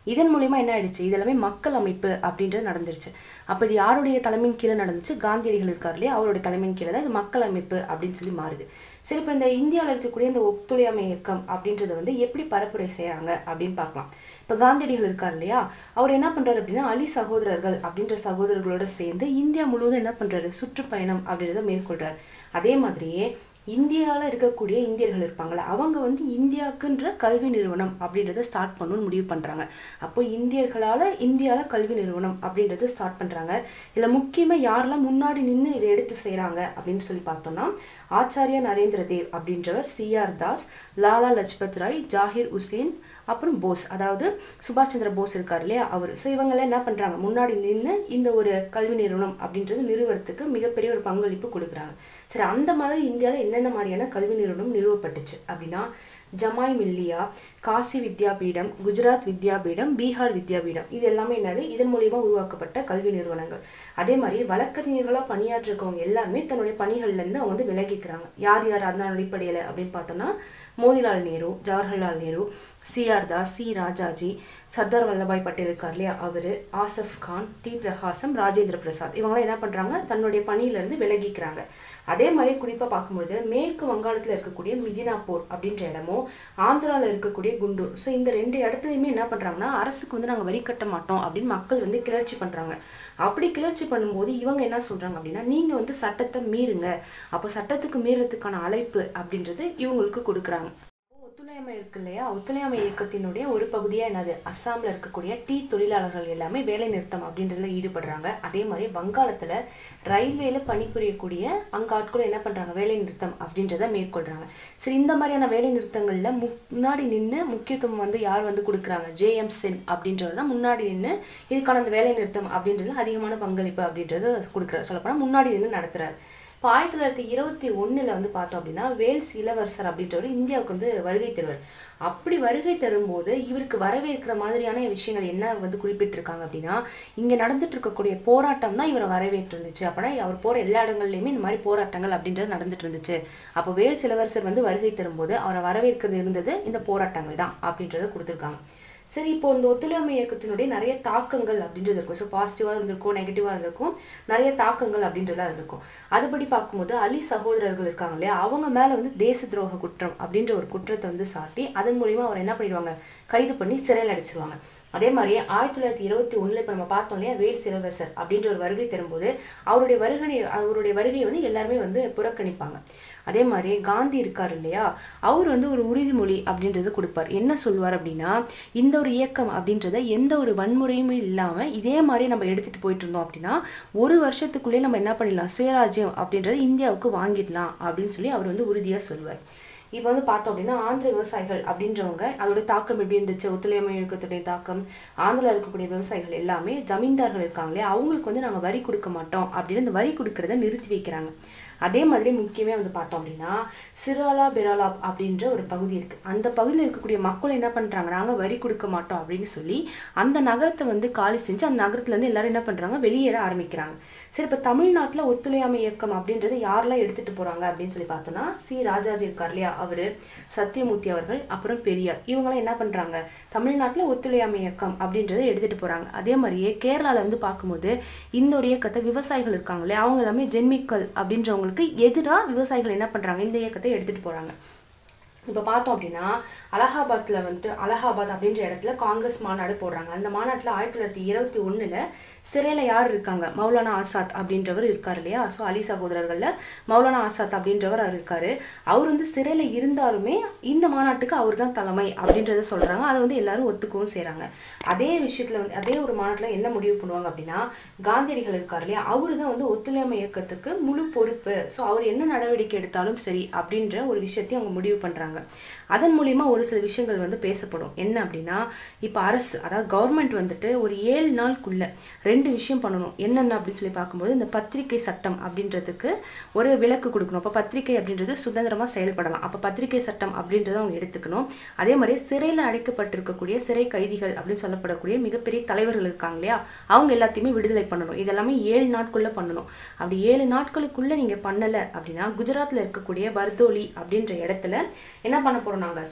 Speaker 1: இதன் மூலியமா என்ன ஆயிடுச்சு இது எல்லாமே மக்கள் அமைப்பு அப்படின்றது நடந்துருச்சு அப்போ இது யாருடைய தலைமையின் கீழே நடந்துச்சு காந்தியடிகள் இருக்கார் இல்லையா அவருடைய தலைமையின் கீழே தான் இது மக்கள் அமைப்பு அப்படின்னு சொல்லி மாறுது சரி இப்போ இந்த இந்தியாவில் இருக்கக்கூடிய இந்த ஒத்துழையாமை இயக்கம் அப்படின்றத வந்து எப்படி பரப்புரை செய்கிறாங்க அப்படின்னு பார்க்கலாம் இப்போ காந்தியடிகள் இருக்கார் இல்லையா அவர் என்ன பண்றாரு அப்படின்னா அலி சகோதரர்கள் அப்படின்ற சகோதரர்களோட சேர்ந்து இந்தியா முழுவதும் என்ன பண்றாரு சுற்றுப்பயணம் அப்படின்றத மேற்கொள்றாரு அதே மாதிரியே இந்தியாவில் இருக்கக்கூடிய இந்தியர்கள் இருப்பாங்களே அவங்க வந்து இந்தியாவுக்குன்ற கல்வி நிறுவனம் அப்படின்றத ஸ்டார்ட் பண்ணணும்னு முடிவு பண்ணுறாங்க அப்போ இந்தியர்களால் இந்தியாவில் கல்வி நிறுவனம் அப்படின்றத ஸ்டார்ட் பண்ணுறாங்க இதில் முக்கியமாக யாரெல்லாம் முன்னாடி நின்று இதை எடுத்து செய்கிறாங்க அப்படின்னு சொல்லி பார்த்தோம்னா ஆச்சாரியா நரேந்திர தேவ் அப்படின்றவர் சிஆர் தாஸ் லாலா லஜ்பத் ராய் ஜாகிர் உசேன் அப்புறம் போஸ் அதாவது சுபாஷ் சந்திர போஸ் இருக்கார் இல்லையா அவர் ஸோ இவங்கெல்லாம் என்ன பண்ணுறாங்க முன்னாடி நின்று இந்த ஒரு கல்வி நிறுவனம் அப்படின்றது நிறுவனத்துக்கு மிகப்பெரிய ஒரு பங்களிப்பு கொடுக்குறாங்க சரி அந்த மாதிரி இந்தியாவில் என்னென்ன மாதிரியான கல்வி நிறுவனம் நிறுவப்பட்டுச்சு அப்படின்னா ஜமாய் மில்லியா காசி வித்யாபீடம் குஜராத் வித்யாபீடம் பீகார் வித்யாபீடம் இது எல்லாமே என்னது இதன் மூலியமா உருவாக்கப்பட்ட கல்வி நிறுவனங்கள் அதே மாதிரி வழக்கறிஞர்களாக பணியாற்றிருக்கவங்க எல்லாருமே தன்னுடைய பணிகள்ல இருந்து அவங்க வந்து விலகிக்கிறாங்க யார் யார் அதன் அடிப்படையில் அப்படின்னு பார்த்தோம்னா மோதிலால் நேரு ஜவஹர்லால் நேரு சிஆர் தாஸ் சி ராஜாஜி சர்தார் வல்லபாய் பட்டேல் இருக்கார் இல்லையா அவரு ஆசஃப் கான் டி பிரகாசம் ராஜேந்திர பிரசாத் இவங்களாம் என்ன பண்றாங்க தன்னுடைய பணியில இருந்து விலகிக்கிறாங்க அதே மாதிரி குறிப்பா பார்க்கும்பொழுது மேற்கு வங்காளத்துல இருக்கக்கூடிய மிதினாப்பூர் அப்படின்ற இடமும் ஆந்திரால இருக்கக்கூடிய குண்டூர் ஸோ இந்த ரெண்டு இடத்துலையுமே என்ன பண்றாங்கன்னா அரசுக்கு வந்து நாங்க வரி கட்ட மாட்டோம் அப்படின்னு மக்கள் வந்து கிளர்ச்சி பண்றாங்க அப்படி கிளர்ச்சி பண்ணும்போது இவங்க என்ன சொல்றாங்க அப்படின்னா நீங்க வந்து சட்டத்தை மீறுங்க அப்போ சட்டத்துக்கு மீறதுக்கான அழைப்பு அப்படின்றது இவங்களுக்கு கொடுக்குறாங்க ஒத்துழையாமை இருக்கு இல்லையா ஒத்துழையாமை இயக்கத்தினுடைய ஒரு பகுதியா என்னது அஸ்ஸாம்ல இருக்கக்கூடிய டீ தொழிலாளர்கள் எல்லாமே வேலை நிறுத்தம் அப்படின்றதுல ஈடுபடுறாங்க அதே மாதிரி வங்காளத்துல ரயில்வேல பணிபுரியக்கூடிய அங்க ஆட்களும் என்ன பண்றாங்க வேலை நிறுத்தம் அப்படின்றத மேற்கொள்றாங்க சரி இந்த மாதிரியான வேலை நிறுத்தங்கள்ல முன்னாடி நின்று முக்கியத்துவம் வந்து யார் வந்து கொடுக்குறாங்க ஜே எம் சென் அப்படின்றவர் தான் முன்னாடி நின்று இதுக்கான அந்த வேலை நிறுத்தம் அப்படின்றதுல அதிகமான பங்களிப்பு அப்படின்றது கொடுக்குறாரு சொல்லப்போனா முன்னாடி நின்று நடத்துறாரு இப்போ ஆயிரத்தி தொள்ளாயிரத்தி இருபத்தி ஒண்ணுல வந்து பார்த்தோம் அப்படின்னா வேல்ஸ் இளவரசர் அப்படின்றவர் இந்தியாவுக்கு வந்து வருகை தருவார் அப்படி வருகை தரும்போது இவருக்கு வரவேற்கிற மாதிரியான விஷயங்கள் என்ன வந்து குறிப்பிட்டிருக்காங்க அப்படின்னா இங்க நடந்துட்டு இருக்கக்கூடிய போராட்டம் தான் இவரை வரவேற்று இருந்துச்சு அப்படின்னா அவர் போற எல்லா இடங்கள்லயுமே இந்த மாதிரி போராட்டங்கள் அப்படின்றது நடந்துட்டு இருந்துச்சு அப்போ வேல்ஸ் இளவரசர் வந்து வருகை தரும்போது அவரை வரவேற்கிறது இருந்தது இந்த போராட்டங்கள் தான் அப்படின்றத கொடுத்துருக்காங்க சரி இப்போ இந்த ஒத்துழையாமை இயக்கத்தினுடைய நிறைய தாக்கங்கள் அப்படின்றது இருக்கும் ஸோ பாசிட்டிவாக இருந்திருக்கும் நெகட்டிவாக இருந்திருக்கும் நிறைய தாக்கங்கள் அப்படின்றதா இருந்திருக்கும் அதுபடி பார்க்கும்போது அலி சகோதரர்கள் இருக்காங்க இல்லையா அவங்க மேலே வந்து தேச துரோக குற்றம் அப்படின்ற ஒரு குற்றத்தை வந்து சாட்டி அதன் மூலியமா அவர் என்ன பண்ணிடுவாங்க கைது பண்ணி சிறையில் அடைச்சிருவாங்க அதே மாதிரி ஆயிரத்தி தொள்ளாயிரத்தி இருபத்தி ஒண்ணுல இப்போ நம்ம பார்த்தோம் இல்லையா வேல் சிலவசர் அப்படின்ற ஒரு வருகை தரும்போது அவருடைய வருகை அவருடைய வருகையை வந்து எல்லாருமே வந்து புறக்கணிப்பாங்க அதே மாதிரி காந்தி இருக்கார் இல்லையா அவர் வந்து ஒரு உறுதிமொழி அப்படின்றது கொடுப்பார் என்ன சொல்வார் அப்படின்னா இந்த ஒரு இயக்கம் அப்படின்றத எந்த ஒரு வன்முறையுமே இல்லாமல் இதே மாதிரி நம்ம எடுத்துட்டு போயிட்டு இருந்தோம் அப்படின்னா ஒரு வருஷத்துக்குள்ளே நம்ம என்ன பண்ணிடலாம் சுயராஜ்யம் அப்படின்றத இந்தியாவுக்கு வாங்கிடலாம் அப்படின்னு சொல்லி அவர் வந்து உறுதியாக சொல்வார் இப்போ வந்து பார்த்தோம் அப்படின்னா ஆந்திர விவசாயிகள் அப்படின்றவங்க அதோட தாக்கம் எப்படி இருந்துச்சு ஒத்துழையாமை இயக்கத்துடைய தாக்கம் ஆந்திராவில் இருக்கக்கூடிய விவசாயிகள் எல்லாமே ஜமீன்தார்கள் இருக்காங்களே அவங்களுக்கு வந்து நாங்கள் வரி கொடுக்க மாட்டோம் அப்படின்னு இந்த வரி கொடுக்கறத நிறுத்தி வைக்கிறாங்க அதே மாதிரி முக்கியமே வந்து பார்த்தோம் அப்படின்னா சிராலா பெராலா அப்படின்ற ஒரு பகுதி இருக்கு அந்த பகுதியில் இருக்கக்கூடிய மக்கள் என்ன பண்றாங்க நாங்கள் வரி கொடுக்க மாட்டோம் அப்படின்னு சொல்லி அந்த நகரத்தை வந்து காலி செஞ்சு அந்த நகரத்துல இருந்து எல்லாரும் என்ன பண்றாங்க வெளியேற ஆரம்பிக்கிறாங்க சரி இப்போ தமிழ்நாட்டில் ஒத்துழையாமை இயக்கம் அப்படின்றது யாரெல்லாம் எடுத்துட்டு போறாங்க அப்படின்னு சொல்லி பார்த்தோம்னா சி ராஜாஜி இருக்கார் இல்லையா அவரு சத்தியமூர்த்தி அவர்கள் அப்புறம் பெரியார் இவங்களாம் என்ன பண்றாங்க தமிழ்நாட்டில் ஒத்துழையாமை இயக்கம் அப்படின்றத எடுத்துட்டு போறாங்க அதே மாதிரியே கேரளால வந்து பார்க்கும்போது இந்த ஒரு இயக்கத்தை விவசாயிகள் இருக்காங்களே அவங்க எல்லாமே ஜென்மிக்கல் அப்படின்றவங்களுக்கு எதிராக விவசாயிகள் என்ன பண்றாங்க இந்த இயக்கத்தை எடுத்துட்டு போறாங்க இப்போ பார்த்தோம் அப்படின்னா அலகாபாத்ல வந்துட்டு அலகாபாத் அப்படின்ற இடத்துல காங்கிரஸ் மாநாடு போடுறாங்க அந்த மாநாட்டில் ஆயிரத்தி தொள்ளாயிரத்தி இருபத்தி ஒண்ணுல சிறையில் யார் இருக்காங்க மௌலானா ஆசாத் அப்படின்றவர் இருக்கார் இல்லையா ஸோ அலி சகோதரர்களில் மௌலானா ஆசாத் அப்படின்றவர் அவர் இருக்காரு அவர் வந்து சிறையில் இருந்தாலுமே இந்த மாநாட்டுக்கு அவர் தான் தலைமை அப்படின்றத சொல்றாங்க அதை வந்து எல்லாரும் ஒத்துக்கவும் செய்றாங்க அதே விஷயத்துல வந்து அதே ஒரு மாநாட்டில் என்ன முடிவு பண்ணுவாங்க அப்படின்னா காந்தியடிகள் இருக்கார் இல்லையா அவரு தான் வந்து ஒத்துழையாமை இயக்கத்துக்கு முழு பொறுப்பு ஸோ அவர் என்ன நடவடிக்கை எடுத்தாலும் சரி அப்படின்ற ஒரு விஷயத்தையும் அவங்க முடிவு பண்றாங்க அதன் மூலியமா ஒரு சில விஷயங்கள் வந்து பேசப்படும் என்ன அப்படின்னா இப்போ அரசு அதாவது கவர்மெண்ட் வந்துட்டு ஒரு ஏழு நாளுக்குள்ள ரெண்டு விஷயம் பண்ணணும் என்னென்ன அப்படின்னு சொல்லி பார்க்கும்போது இந்த பத்திரிகை சட்டம் அப்படின்றதுக்கு ஒரு விலக்கு கொடுக்கணும் அப்போ பத்திரிகை அப்படின்றது சுதந்திரமா செயல்படலாம் அப்போ பத்திரிகை சட்டம் அப்படின்றத அவங்க எடுத்துக்கணும் அதே மாதிரி சிறையில் அடைக்கப்பட்டிருக்கக்கூடிய சிறை கைதிகள் அப்படின்னு சொல்லப்படக்கூடிய மிகப்பெரிய தலைவர்கள் இருக்காங்க இல்லையா அவங்க எல்லாத்தையுமே விடுதலை பண்ணணும் இதெல்லாமே ஏழு நாட்குள்ள பண்ணணும் அப்படி ஏழு நாட்களுக்குள்ள நீங்க பண்ணல அப்படின்னா குஜராத்ல இருக்கக்கூடிய பர்தோலி அப்படின்ற இடத்துல என்ன பண்ண போறோம் நாங்க சட்டமன்ற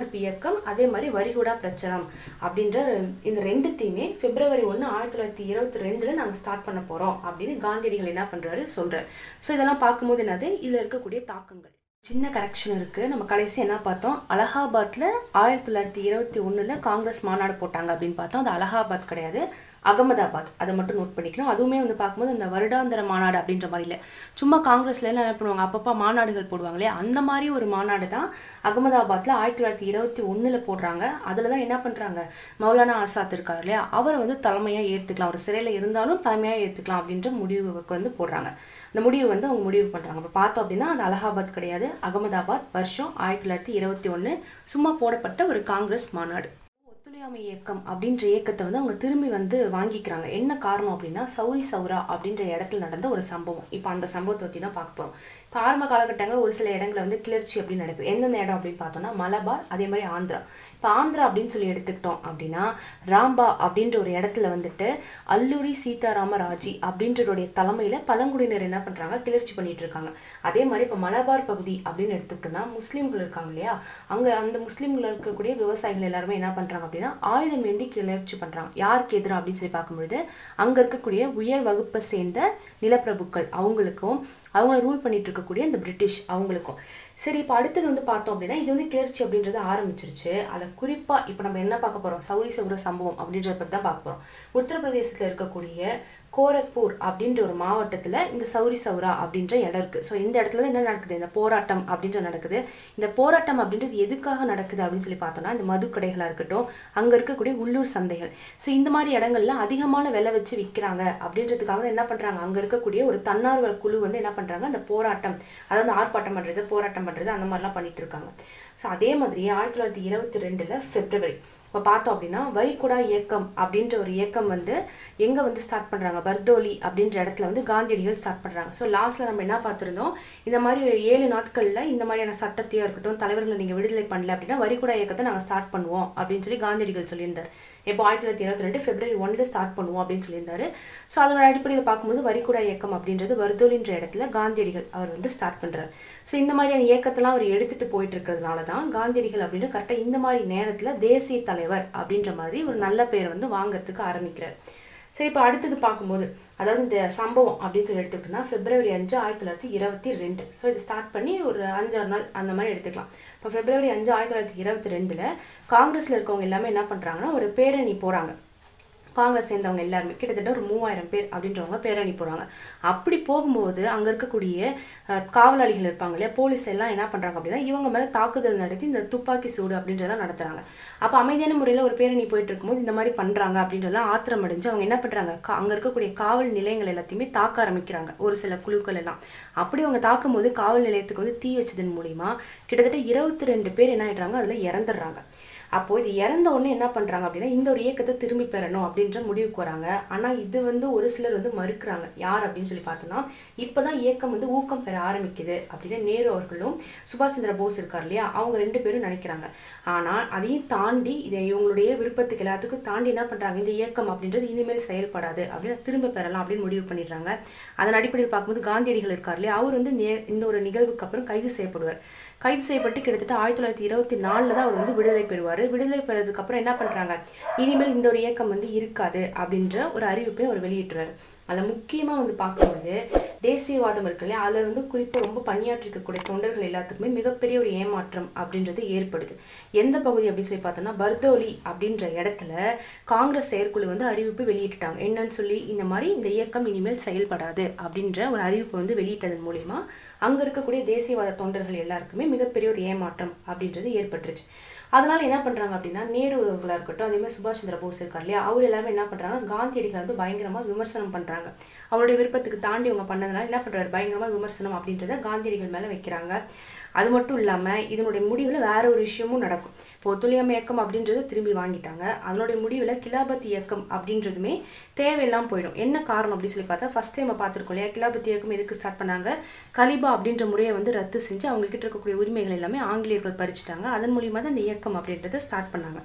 Speaker 1: மறுப்பு இயக்கம் அதே மாதிரி வரிகுடா பிரச்சாரம் அப்படின்ற இந்த ரெண்டுத்தையுமே பிப்ரவரி ஒன்று ஆயிரத்தி தொள்ளாயிரத்தி இருபத்தி ரெண்டில் நாங்கள் ஸ்டார்ட் பண்ண போகிறோம் அப்படின்னு காந்தியடிகள் என்ன பண்ணுறாரு சொல்கிறார் ஸோ இதெல்லாம் பார்க்கும்போது என்னது இதில் இருக்கக்கூடிய தாக்கங்கள் சின்ன கரெக்ஷன் இருக்குது நம்ம கடைசி என்ன பார்த்தோம் அலகாபாத்தில் ஆயிரத்தி தொள்ளாயிரத்தி இருபத்தி ஒன்றில் காங்கிரஸ் மாநாடு போட்டாங்க அப்படின்னு பார்த்தோம் அது அலகாபாத் கிடையாது அகமதாபாத் அதை மட்டும் நோட் பண்ணிக்கணும் அதுவுமே வந்து பார்க்கும்போது இந்த வருடாந்திர மாநாடு அப்படின்ற மாதிரி இல்லை சும்மா காங்கிரஸ்ல எல்லாம் என்ன பண்ணுவாங்க அப்பப்போ மாநாடுகள் போடுவாங்க இல்லையா அந்த மாதிரி ஒரு மாநாடு தான் அகமதாபாத்தில் ஆயிரத்தி தொள்ளாயிரத்தி இருபத்தி ஒன்றில் போடுறாங்க அதில் தான் என்ன பண்ணுறாங்க மௌலானா ஆசாத் இருக்கார் இல்லையா அவரை வந்து தலைமையாக ஏற்றுக்கலாம் அவர் சிறையில் இருந்தாலும் தலைமையாக ஏற்றுக்கலாம் அப்படின்ற முடிவுக்கு வந்து போடுறாங்க அந்த முடிவு வந்து அவங்க முடிவு பண்ணுறாங்க இப்போ பார்த்தோம் அப்படின்னா அது அலகாபாத் கிடையாது அகமதாபாத் வருஷம் ஆயிரத்தி தொள்ளாயிரத்தி இருபத்தி ஒன்று சும்மா போடப்பட்ட ஒரு காங்கிரஸ் மாநாடு ஒத்துழையாமை இயக்கம் அப்படின்ற இயக்கத்தை வந்து அவங்க திரும்பி வந்து வாங்கிக்கிறாங்க என்ன காரணம் அப்படின்னா சௌரி சௌரா அப்படின்ற இடத்துல நடந்த ஒரு சம்பவம் இப்போ அந்த சம்பவத்தை பற்றி தான் பார்க்க போகிறோம் இப்போ ஆரம்ப காலகட்டங்களில் ஒரு சில இடங்களில் வந்து கிளர்ச்சி அப்படின்னு நடக்குது எந்தெந்த இடம் அப்படின்னு பார்த்தோம்னா மலபார் அதே மாதிரி ஆந்திரா இப்போ ஆந்திரா அப்படின்னு சொல்லி எடுத்துக்கிட்டோம் அப்படின்னா ராம்பா அப்படின்ற ஒரு இடத்துல வந்துட்டு அல்லூரி சீதாராம ராஜி அப்படின்றதுடைய தலைமையில் பழங்குடியினர் என்ன பண்ணுறாங்க கிளர்ச்சி பண்ணிட்டு இருக்காங்க அதே மாதிரி இப்போ மலபார் பகுதி அப்படின்னு எடுத்துக்கிட்டோம்னா முஸ்லீம்கள் இருக்காங்க இல்லையா அங்கே அந்த முஸ்லீம்கள் இருக்கக்கூடிய விவசாயிகள் எல்லாருமே என்ன பண்ணுறாங்க அப்படின்னா ஆயுதம் ஏந்தி கிளர்ச்சி பண்ணுறாங்க யாருக்கு எதிராக அப்படின்னு சொல்லி பார்க்கும்பொழுது அங்கே இருக்கக்கூடிய உயர் வகுப்பை சேர்ந்த நிலப்பிரபுக்கள் அவங்களுக்கும் அவங்கள ரூல் பண்ணிட்டு இருக்கக்கூடிய இந்த பிரிட்டிஷ் அவங்களுக்கும் சரி இப்போ அடுத்தது வந்து பார்த்தோம் அப்படின்னா இது வந்து கிளர்ச்சி அப்படின்றது ஆரம்பிச்சிருச்சு அதில் குறிப்பாக இப்போ நம்ம என்ன பார்க்க போகிறோம் சௌரி சௌர சம்பவம் அப்படின்றத பற்றி தான் பார்க்க போகிறோம் உத்தரப்பிரதேசத்தில் இருக்கக்கூடிய கோரக்பூர் அப்படின்ற ஒரு மாவட்டத்தில் இந்த சௌரி சௌரா அப்படின்ற இடம் இருக்குது ஸோ இந்த இடத்துல தான் என்ன நடக்குது இந்த போராட்டம் அப்படின்ற நடக்குது இந்த போராட்டம் அப்படின்றது எதுக்காக நடக்குது அப்படின்னு சொல்லி பார்த்தோம்னா இந்த மது கடைகளாக இருக்கட்டும் அங்கே இருக்கக்கூடிய உள்ளூர் சந்தைகள் ஸோ இந்த மாதிரி இடங்கள்ல அதிகமான விலை வச்சு விற்கிறாங்க அப்படின்றதுக்காக தான் என்ன பண்ணுறாங்க அங்கே இருக்கக்கூடிய ஒரு தன்னார்வ குழு வந்து என்ன பண்ணுறாங்க அந்த போராட்டம் அதாவது ஆர்ப்பாட்டம் பண்ணுறது போராட்டம் பண்ணுறது அந்த மாதிரிலாம் பண்ணிட்டு இருக்காங்க ஸோ அதே மாதிரி ஆயிரத்தி தொள்ளாயிரத்தி இருபத்தி ரெண்டில் பிப்ரவரி இப்போ பார்த்தோம் அப்படின்னா வரிகுடா இயக்கம் அப்படின்ற ஒரு இயக்கம் வந்து எங்கே வந்து ஸ்டார்ட் பண்ணுறாங்க பர்தோலி அப்படின்ற இடத்துல வந்து காந்தியடிகள் ஸ்டார்ட் பண்ணுறாங்க ஸோ லாஸ்ட்டில் நம்ம என்ன பார்த்துருந்தோம் இந்த மாதிரி ஒரு ஏழு நாட்களில் இந்த மாதிரியான சட்டத்தையோ இருக்கட்டும் தலைவர்களை நீங்கள் விடுதலை பண்ணல அப்படின்னா வரிகுடா இயக்கத்தை நாங்கள் ஸ்டார்ட் பண்ணுவோம் அப்படின்னு சொல்லி காந்தியடிகள் சொல்லியிருந்தார் இப்போ ஆயிரத்தி தொள்ளாயிரத்தி இருபத்தி ரெண்டு பிப்ரவரி ஒன்றில் ஸ்டார்ட் பண்ணுவோம் அப்படின்னு சொல்லியிருந்தாரு ஸோ அதோட அடிப்படையில் பார்க்கும்போது வரிகுடா இயக்கம் அப்படின்றது வர்தோலின்ற இடத்துல காந்தியடிகள் அவர் வந்து ஸ்டார்ட் பண்ணுறாரு ஸோ இந்த மாதிரியான இயக்கத்தெல்லாம் அவர் எடுத்துட்டு போயிட்டு இருக்கிறதுனால தான் காந்தியடிகள் அப்படின்ற கரெக்டாக இந்த மாதிரி நேரத்தில் தேசிய தலைவர் அப்படின்ற மாதிரி ஒரு நல்ல பேரை வந்து வாங்குறதுக்கு ஆரம்பிக்கிறார் சரி இப்போ அடுத்தது பார்க்கும்போது அதாவது இந்த சம்பவம் அப்படின்னு சொல்லி எடுத்துக்கிட்டோம்னா பிப்ரவரி அஞ்சு ஆயிரத்தி தொள்ளாயிரத்தி இருபத்தி ரெண்டு ஸோ இது ஸ்டார்ட் பண்ணி ஒரு அஞ்சாறு நாள் அந்த மாதிரி எடுத்துக்கலாம் இப்போ பிப்ரவரி அஞ்சு ஆயிரத்தி தொள்ளாயிரத்தி இருபத்தி ரெண்டில் காங்கிரஸில் இருக்கவங்க எல்லாமே என்ன பண்ணுறாங்கன்னா ஒரு பேரணி போகிறாங்க காங்கிரஸ் சேர்ந்தவங்க எல்லாருமே கிட்டத்தட்ட ஒரு மூவாயிரம் பேர் அப்படின்றவங்க பேரணி போகிறாங்க அப்படி போகும்போது அங்கே இருக்கக்கூடிய அஹ், காவலாளிகள் இருப்பாங்க இல்லையா போலீஸ் எல்லாம் என்ன பண்ணுறாங்க அப்படின்னா இவங்க மேலே தாக்குதல் நடத்தி இந்த துப்பாக்கி சூடு அப்படின்றதெல்லாம் நடத்துறாங்க அப்போ அமைதியான முறையில் ஒரு பேரணி போயிட்டு இருக்கும்போது இந்த மாதிரி பண்ணுறாங்க அப்படின்றதெல்லாம் ஆத்திரம் அடைஞ்சு அவங்க என்ன பண்ணுறாங்க அங்கே இருக்கக்கூடிய காவல் நிலையங்கள் எல்லாத்தையுமே தாக்க ஆரம்பிக்கிறாங்க ஒரு சில குழுக்கள் எல்லாம் அப்படி அவங்க தாக்கும் போது காவல் நிலையத்துக்கு வந்து தீ வச்சதன் மூலிமா கிட்டத்தட்ட இருபத்தி ரெண்டு பேர் என்ன ஆயிடுறாங்க அதில் இறந்துடுறாங்க அப்போ இது இறந்த உடனே என்ன பண்றாங்க அப்படின்னா இந்த ஒரு இயக்கத்தை திரும்பி பெறணும் அப்படின்ற முடிவுக்கு வராங்க ஆனா இது வந்து ஒரு சிலர் வந்து மறுக்கிறாங்க யார் அப்படின்னு சொல்லி பார்த்தோம்னா இப்பதான் இயக்கம் வந்து ஊக்கம் பெற ஆரம்பிக்குது அப்படின்னு நேரு அவர்களும் சுபாஷ் சந்திர போஸ் இருக்கார் இல்லையா அவங்க ரெண்டு பேரும் நினைக்கிறாங்க ஆனா அதையும் தாண்டி இதை இவங்களுடைய விருப்பத்துக்கு எல்லாத்துக்கும் தாண்டி என்ன பண்றாங்க இந்த இயக்கம் அப்படின்றது இனிமேல் செயல்படாது அப்படின்னு திரும்ப பெறலாம் அப்படின்னு முடிவு பண்ணிடுறாங்க அதன் அடிப்படையில் பார்க்கும்போது காந்தியடிகள் இருக்கார் இல்லையா அவர் வந்து நே- இந்த ஒரு நிகழ்வுக்கு அப்புறம் கைது செய்யப்படுவார் கைது செய்யப்பட்டு கிட்டத்தட்ட ஆயிரத்தி தொள்ளாயிரத்தி இருபத்தி நாலில் தான் அவர் வந்து விடுதலை பெறுவார் விடுதலை பெறதுக்கு அப்புறம் என்ன பண்ணுறாங்க இனிமேல் இந்த ஒரு இயக்கம் வந்து இருக்காது அப்படின்ற ஒரு அறிவிப்பை அவர் வெளியிட்டுறாரு அதில் முக்கியமாக வந்து பார்க்கும்போது தேசியவாதம் இருக்கு இல்லையா அதில் வந்து குறிப்பாக ரொம்ப பணியாற்றிருக்கக்கூடிய தொண்டர்கள் எல்லாத்துக்குமே மிகப்பெரிய ஒரு ஏமாற்றம் அப்படின்றது ஏற்படுது எந்த பகுதி அப்படின்னு சொல்லி பார்த்தோம்னா பர்தோலி அப்படின்ற இடத்துல காங்கிரஸ் செயற்குழு வந்து அறிவிப்பு வெளியிட்டுட்டாங்க என்னன்னு சொல்லி இந்த மாதிரி இந்த இயக்கம் இனிமேல் செயல்படாது அப்படின்ற ஒரு அறிவிப்பு வந்து வெளியிட்டதன் மூலியமா அங்க இருக்கக்கூடிய தேசியவாத தொண்டர்கள் எல்லாருக்குமே மிகப்பெரிய ஒரு ஏமாற்றம் அப்படின்றது ஏற்பட்டுருச்சு அதனால என்ன பண்றாங்க அப்படின்னா நேரு அவர்களா இருக்கட்டும் அதே மாதிரி சுபாஷ் சந்திர போஸ் இருக்கார் இல்லையா அவர் எல்லாமே என்ன பண்றாங்க காந்தியடிகளை வந்து பயங்கரமா விமர்சனம் பண்றாங்க அவருடைய விருப்பத்துக்கு தாண்டி இவங்க பண்ணதுனால என்ன பண்றாரு பயங்கரமா விமர்சனம் அப்படின்றத காந்தியடிகள் மேல வைக்கிறாங்க அது மட்டும் இல்லாம இதனுடைய முடிவுல வேற ஒரு விஷயமும் நடக்கும் இப்போ ஒத்துழையாமை இயக்கம் அப்படின்றது திரும்பி வாங்கிட்டாங்க அதனுடைய முடிவுல கிலாபத் இயக்கம் அப்படின்றதுமே தேவையில்லாம போயிடும் என்ன காரணம் அப்படின்னு சொல்லி பார்த்தா ஃபர்ஸ்ட் டைம் பார்த்துருக்கோம் இல்லையா கிலாபத் இயக்கம் எதுக்கு ஸ்டார்ட் பண்ணாங்க கலிபா அப்படின்ற முறையை வந்து ரத்து செஞ்சு அவங்க கிட்ட இருக்கக்கூடிய உரிமைகள் எல்லாமே ஆங்கிலேயர்கள் பறிச்சுட்டாங்க அதன் மூலியமா தான் இந்த இயக்கம் அப்படின்றத ஸ்டார்ட் பண்ணாங்க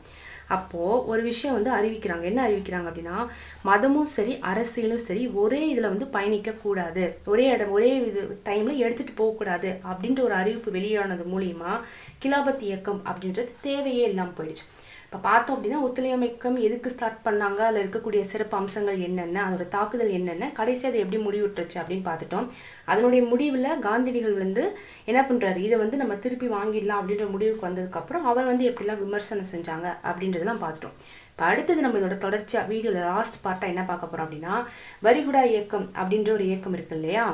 Speaker 1: அப்போது ஒரு விஷயம் வந்து அறிவிக்கிறாங்க என்ன அறிவிக்கிறாங்க அப்படின்னா மதமும் சரி அரசியலும் சரி ஒரே இதில் வந்து பயணிக்கக்கூடாது ஒரே இடம் ஒரே இது டைமில் எடுத்துகிட்டு போகக்கூடாது அப்படின்ற ஒரு அறிவிப்பு வெளியானது மூலியமா கிலாபத் இயக்கம் அப்படின்றது தேவையே இல்லாமல் போயிடுச்சு இப்போ பார்த்தோம் அப்படின்னா ஒத்துழையாமை இயக்கம் எதுக்கு ஸ்டார்ட் பண்ணாங்க அதில் இருக்கக்கூடிய சிறப்பு அம்சங்கள் என்னென்ன அதோட தாக்குதல் என்னென்ன கடைசி அதை எப்படி முடிவுட்டுருச்சு அப்படின்னு பார்த்துட்டோம் அதனுடைய முடிவில் காந்தியடிகள் வந்து என்ன பண்ணுறாரு இதை வந்து நம்ம திருப்பி வாங்கிடலாம் அப்படின்ற முடிவுக்கு வந்ததுக்கப்புறம் அவர் வந்து எப்படிலாம் விமர்சனம் செஞ்சாங்க அப்படின்றதெல்லாம் பார்த்துட்டோம் இப்போ அடுத்தது நம்ம இதோட தொடர்ச்சியாக வீடியோவில் லாஸ்ட் பார்ட்டாக என்ன பார்க்க போகிறோம் அப்படின்னா வரிகுடா இயக்கம் அப்படின்ற ஒரு இயக்கம் இருக்கு இல்லையா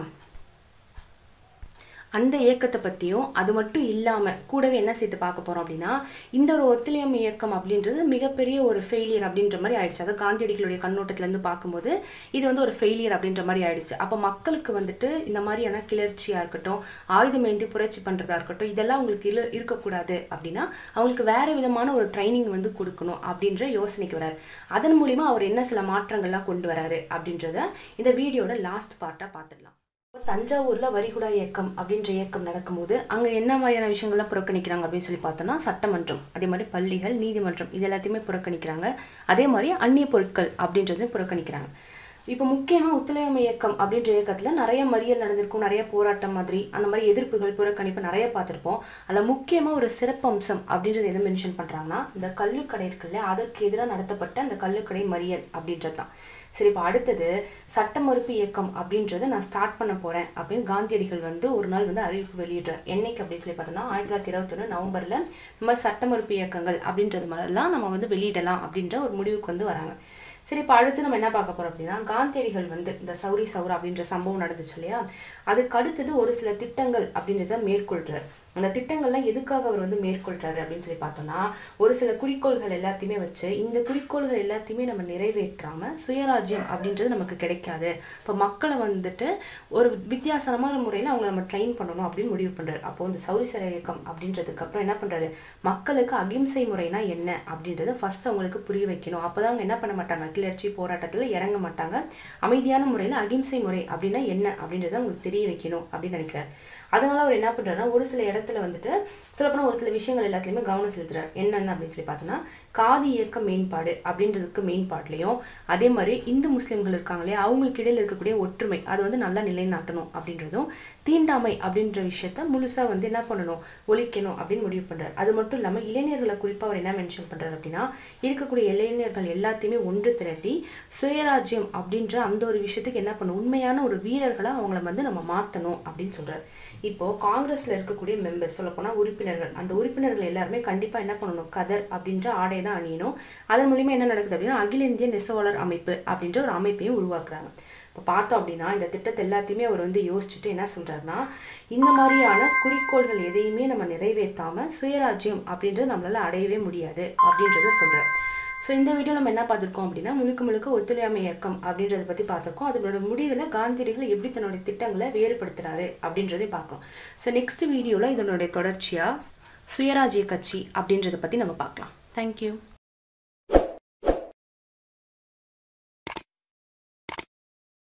Speaker 1: அந்த இயக்கத்தை பற்றியும் அது மட்டும் இல்லாமல் கூடவே என்ன சேர்த்து பார்க்க போகிறோம் அப்படின்னா இந்த ஒரு ஒத்துழையாமை இயக்கம் அப்படின்றது மிகப்பெரிய ஒரு ஃபெயிலியர் அப்படின்ற மாதிரி ஆயிடுச்சு அதாவது காந்தியடிகளுடைய கண்ணோட்டத்திலேருந்து பார்க்கும்போது இது வந்து ஒரு ஃபெயிலியர் அப்படின்ற மாதிரி ஆயிடுச்சு அப்போ மக்களுக்கு வந்துட்டு இந்த மாதிரியான கிளர்ச்சியாக இருக்கட்டும் ஆயுதம் ஏந்தி புரட்சி பண்ணுறதா இருக்கட்டும் இதெல்லாம் உங்களுக்கு இல்லை இருக்கக்கூடாது அப்படின்னா அவங்களுக்கு வேறு விதமான ஒரு ட்ரைனிங் வந்து கொடுக்கணும் அப்படின்ற யோசனைக்கு வராரு அதன் மூலிமா அவர் என்ன சில மாற்றங்கள்லாம் கொண்டு வராரு அப்படின்றத இந்த வீடியோட லாஸ்ட் பார்ட்டாக பார்த்துடலாம் இப்போ தஞ்சாவூரில் வரிகுடா இயக்கம் அப்படின்ற இயக்கம் நடக்கும்போது அங்கே என்ன மாதிரியான விஷயங்கள்லாம் புறக்கணிக்கிறாங்க அப்படின்னு சொல்லி பார்த்தோம்னா சட்டமன்றம் அதே மாதிரி பள்ளிகள் நீதிமன்றம் இது எல்லாத்தையுமே புறக்கணிக்கிறாங்க அதே மாதிரி அந்நிய பொருட்கள் அப்படின்றதையும் புறக்கணிக்கிறாங்க இப்போ முக்கியமாக ஒத்துழையாமை இயக்கம் அப்படின்ற இயக்கத்தில் நிறைய மறியல் நடந்திருக்கும் நிறைய போராட்டம் மாதிரி அந்த மாதிரி எதிர்ப்புகள் புறக்கணிப்பு நிறைய பார்த்துருப்போம் அதில் முக்கியமாக ஒரு சிறப்பு அம்சம் அப்படின்றது எதை மென்ஷன் பண்ணுறாங்கன்னா இந்த கல்லுக்கடை இருக்குல்ல அதற்கு எதிராக நடத்தப்பட்ட அந்த கல்லுக்கடை மறியல் அப்படின்றது தான் சரி இப்போ அடுத்தது சட்ட மறுப்பு இயக்கம் அப்படின்றத நான் ஸ்டார்ட் பண்ண போகிறேன் அப்படின்னு காந்தியடிகள் வந்து ஒரு நாள் வந்து அறிவிப்பு வெளியிடுறார் என்னைக்கு அப்படின்னு சொல்லி பார்த்தோம்னா ஆயிரத்தி தொள்ளாயிரத்தி இருபத்தொன்று நவம்பரில் இந்த மாதிரி சட்ட மறுப்பு இயக்கங்கள் அப்படின்றது மாதிரிலாம் நம்ம வந்து வெளியிடலாம் அப்படின்ற ஒரு முடிவுக்கு வந்து வராங்க சரி இப்போ அடுத்து நம்ம என்ன பார்க்க போறோம் அப்படின்னா காந்தியடிகள் வந்து இந்த சௌரி சௌரா அப்படின்ற சம்பவம் நடந்துச்சு இல்லையா அதுக்கு அடுத்தது ஒரு சில திட்டங்கள் அப்படின்றத மேற்கொள்றார் அந்த திட்டங்கள்லாம் எதுக்காக அவர் வந்து மேற்கொள்றாரு அப்படின்னு சொல்லி பார்த்தோம்னா ஒரு சில குறிக்கோள்கள் எல்லாத்தையுமே வச்சு இந்த குறிக்கோள்கள் எல்லாத்தையுமே நம்ம நிறைவேற்றாம சுயராஜ்யம் அப்படின்றது நமக்கு கிடைக்காது இப்போ மக்களை வந்துட்டு ஒரு வித்தியாசமான முறையில் அவங்களை நம்ம ட்ரெயின் பண்ணணும் அப்படின்னு முடிவு பண்றாரு அப்போ இந்த சௌரி சர இயக்கம் அப்படின்றதுக்கு அப்புறம் என்ன பண்றாரு மக்களுக்கு அகிம்சை முறைனா என்ன அப்படின்றத ஃபர்ஸ்ட் அவங்களுக்கு புரிய வைக்கணும் அப்பதான் அவங்க என்ன பண்ண மாட்டாங்க கிளர்ச்சி போராட்டத்தில் இறங்க மாட்டாங்க அமைதியான முறையில் அகிம்சை முறை அப்படின்னா என்ன அப்படின்றத அவங்களுக்கு தெரிய வைக்கணும் அப்படின்னு நினைக்கிறார் அதனால அவர் என்ன பண்றாருன்னா ஒரு சில இடத்துல வந்துட்டு சொல்லப்போனால் ஒரு சில விஷயங்கள் எல்லாத்துலேயுமே கவனம் செலுத்துறாரு என்னென்ன அப்படின்னு சொல்லி பார்த்தோன்னா காதி இயக்க மேம்பாடு அப்படின்றதுக்கு மேம்பாட்லையும் அதே மாதிரி இந்து முஸ்லீம்கள் இருக்காங்க இல்லையா அவங்களுக்கு இடையில இருக்கக்கூடிய ஒற்றுமை அது வந்து நல்லா நிலைநாட்டணும் அப்படின்றதும் தீண்டாமை அப்படின்ற விஷயத்த முழுசா வந்து என்ன பண்ணணும் ஒழிக்கணும் அப்படின்னு முடிவு பண்றாரு அது மட்டும் இல்லாமல் இளைஞர்களை குறிப்பாக அவர் என்ன மென்ஷன் பண்றாரு அப்படின்னா இருக்கக்கூடிய இளைஞர்கள் எல்லாத்தையுமே ஒன்று திரட்டி சுயராஜ்யம் அப்படின்ற அந்த ஒரு விஷயத்துக்கு என்ன பண்ணும் உண்மையான ஒரு வீரர்களா அவங்கள வந்து நம்ம மாத்தணும் அப்படின்னு சொல்றாரு இப்போ காங்கிரஸ்ல இருக்கக்கூடிய மெம்பர்ஸ் சொல்லப்போனா உறுப்பினர்கள் அந்த உறுப்பினர்கள் எல்லாருமே கண்டிப்பா என்ன பண்ணணும் கதர் அப்படின்ற ஆடை தான் அணியணும் அதன் மூலியமா என்ன நடக்குது அப்படின்னா அகில இந்திய நெசவாளர் அமைப்பு அப்படின்ற ஒரு அமைப்பையும் உருவாக்குறாங்க இப்போ பார்த்தோம் அப்படின்னா இந்த திட்டத்தை எல்லாத்தையுமே அவர் வந்து யோசிச்சுட்டு என்ன சொல்றாருன்னா இந்த மாதிரியான குறிக்கோள்கள் எதையுமே நம்ம நிறைவேற்றாம சுயராஜ்யம் அப்படின்றது நம்மளால அடையவே முடியாது அப்படின்றத சொல்றாரு ஸோ இந்த வீடியோ நம்ம என்ன பார்த்துருக்கோம் அப்படின்னா முழுக்க முழுக்க ஒத்துழையாமை இயக்கம் அப்படின்றத பற்றி பார்த்துருக்கோம் அதனோட முடிவில் காந்தியடிகள் எப்படி தன்னுடைய திட்டங்களை வேறுபடுத்துறாரு அப்படின்றதை பார்க்கலாம் ஸோ நெக்ஸ்ட் வீடியோவில் இதனுடைய தொடர்ச்சியாக சுயராஜ்ய கட்சி அப்படின்றத பற்றி நம்ம பார்க்கலாம் தேங்க்யூ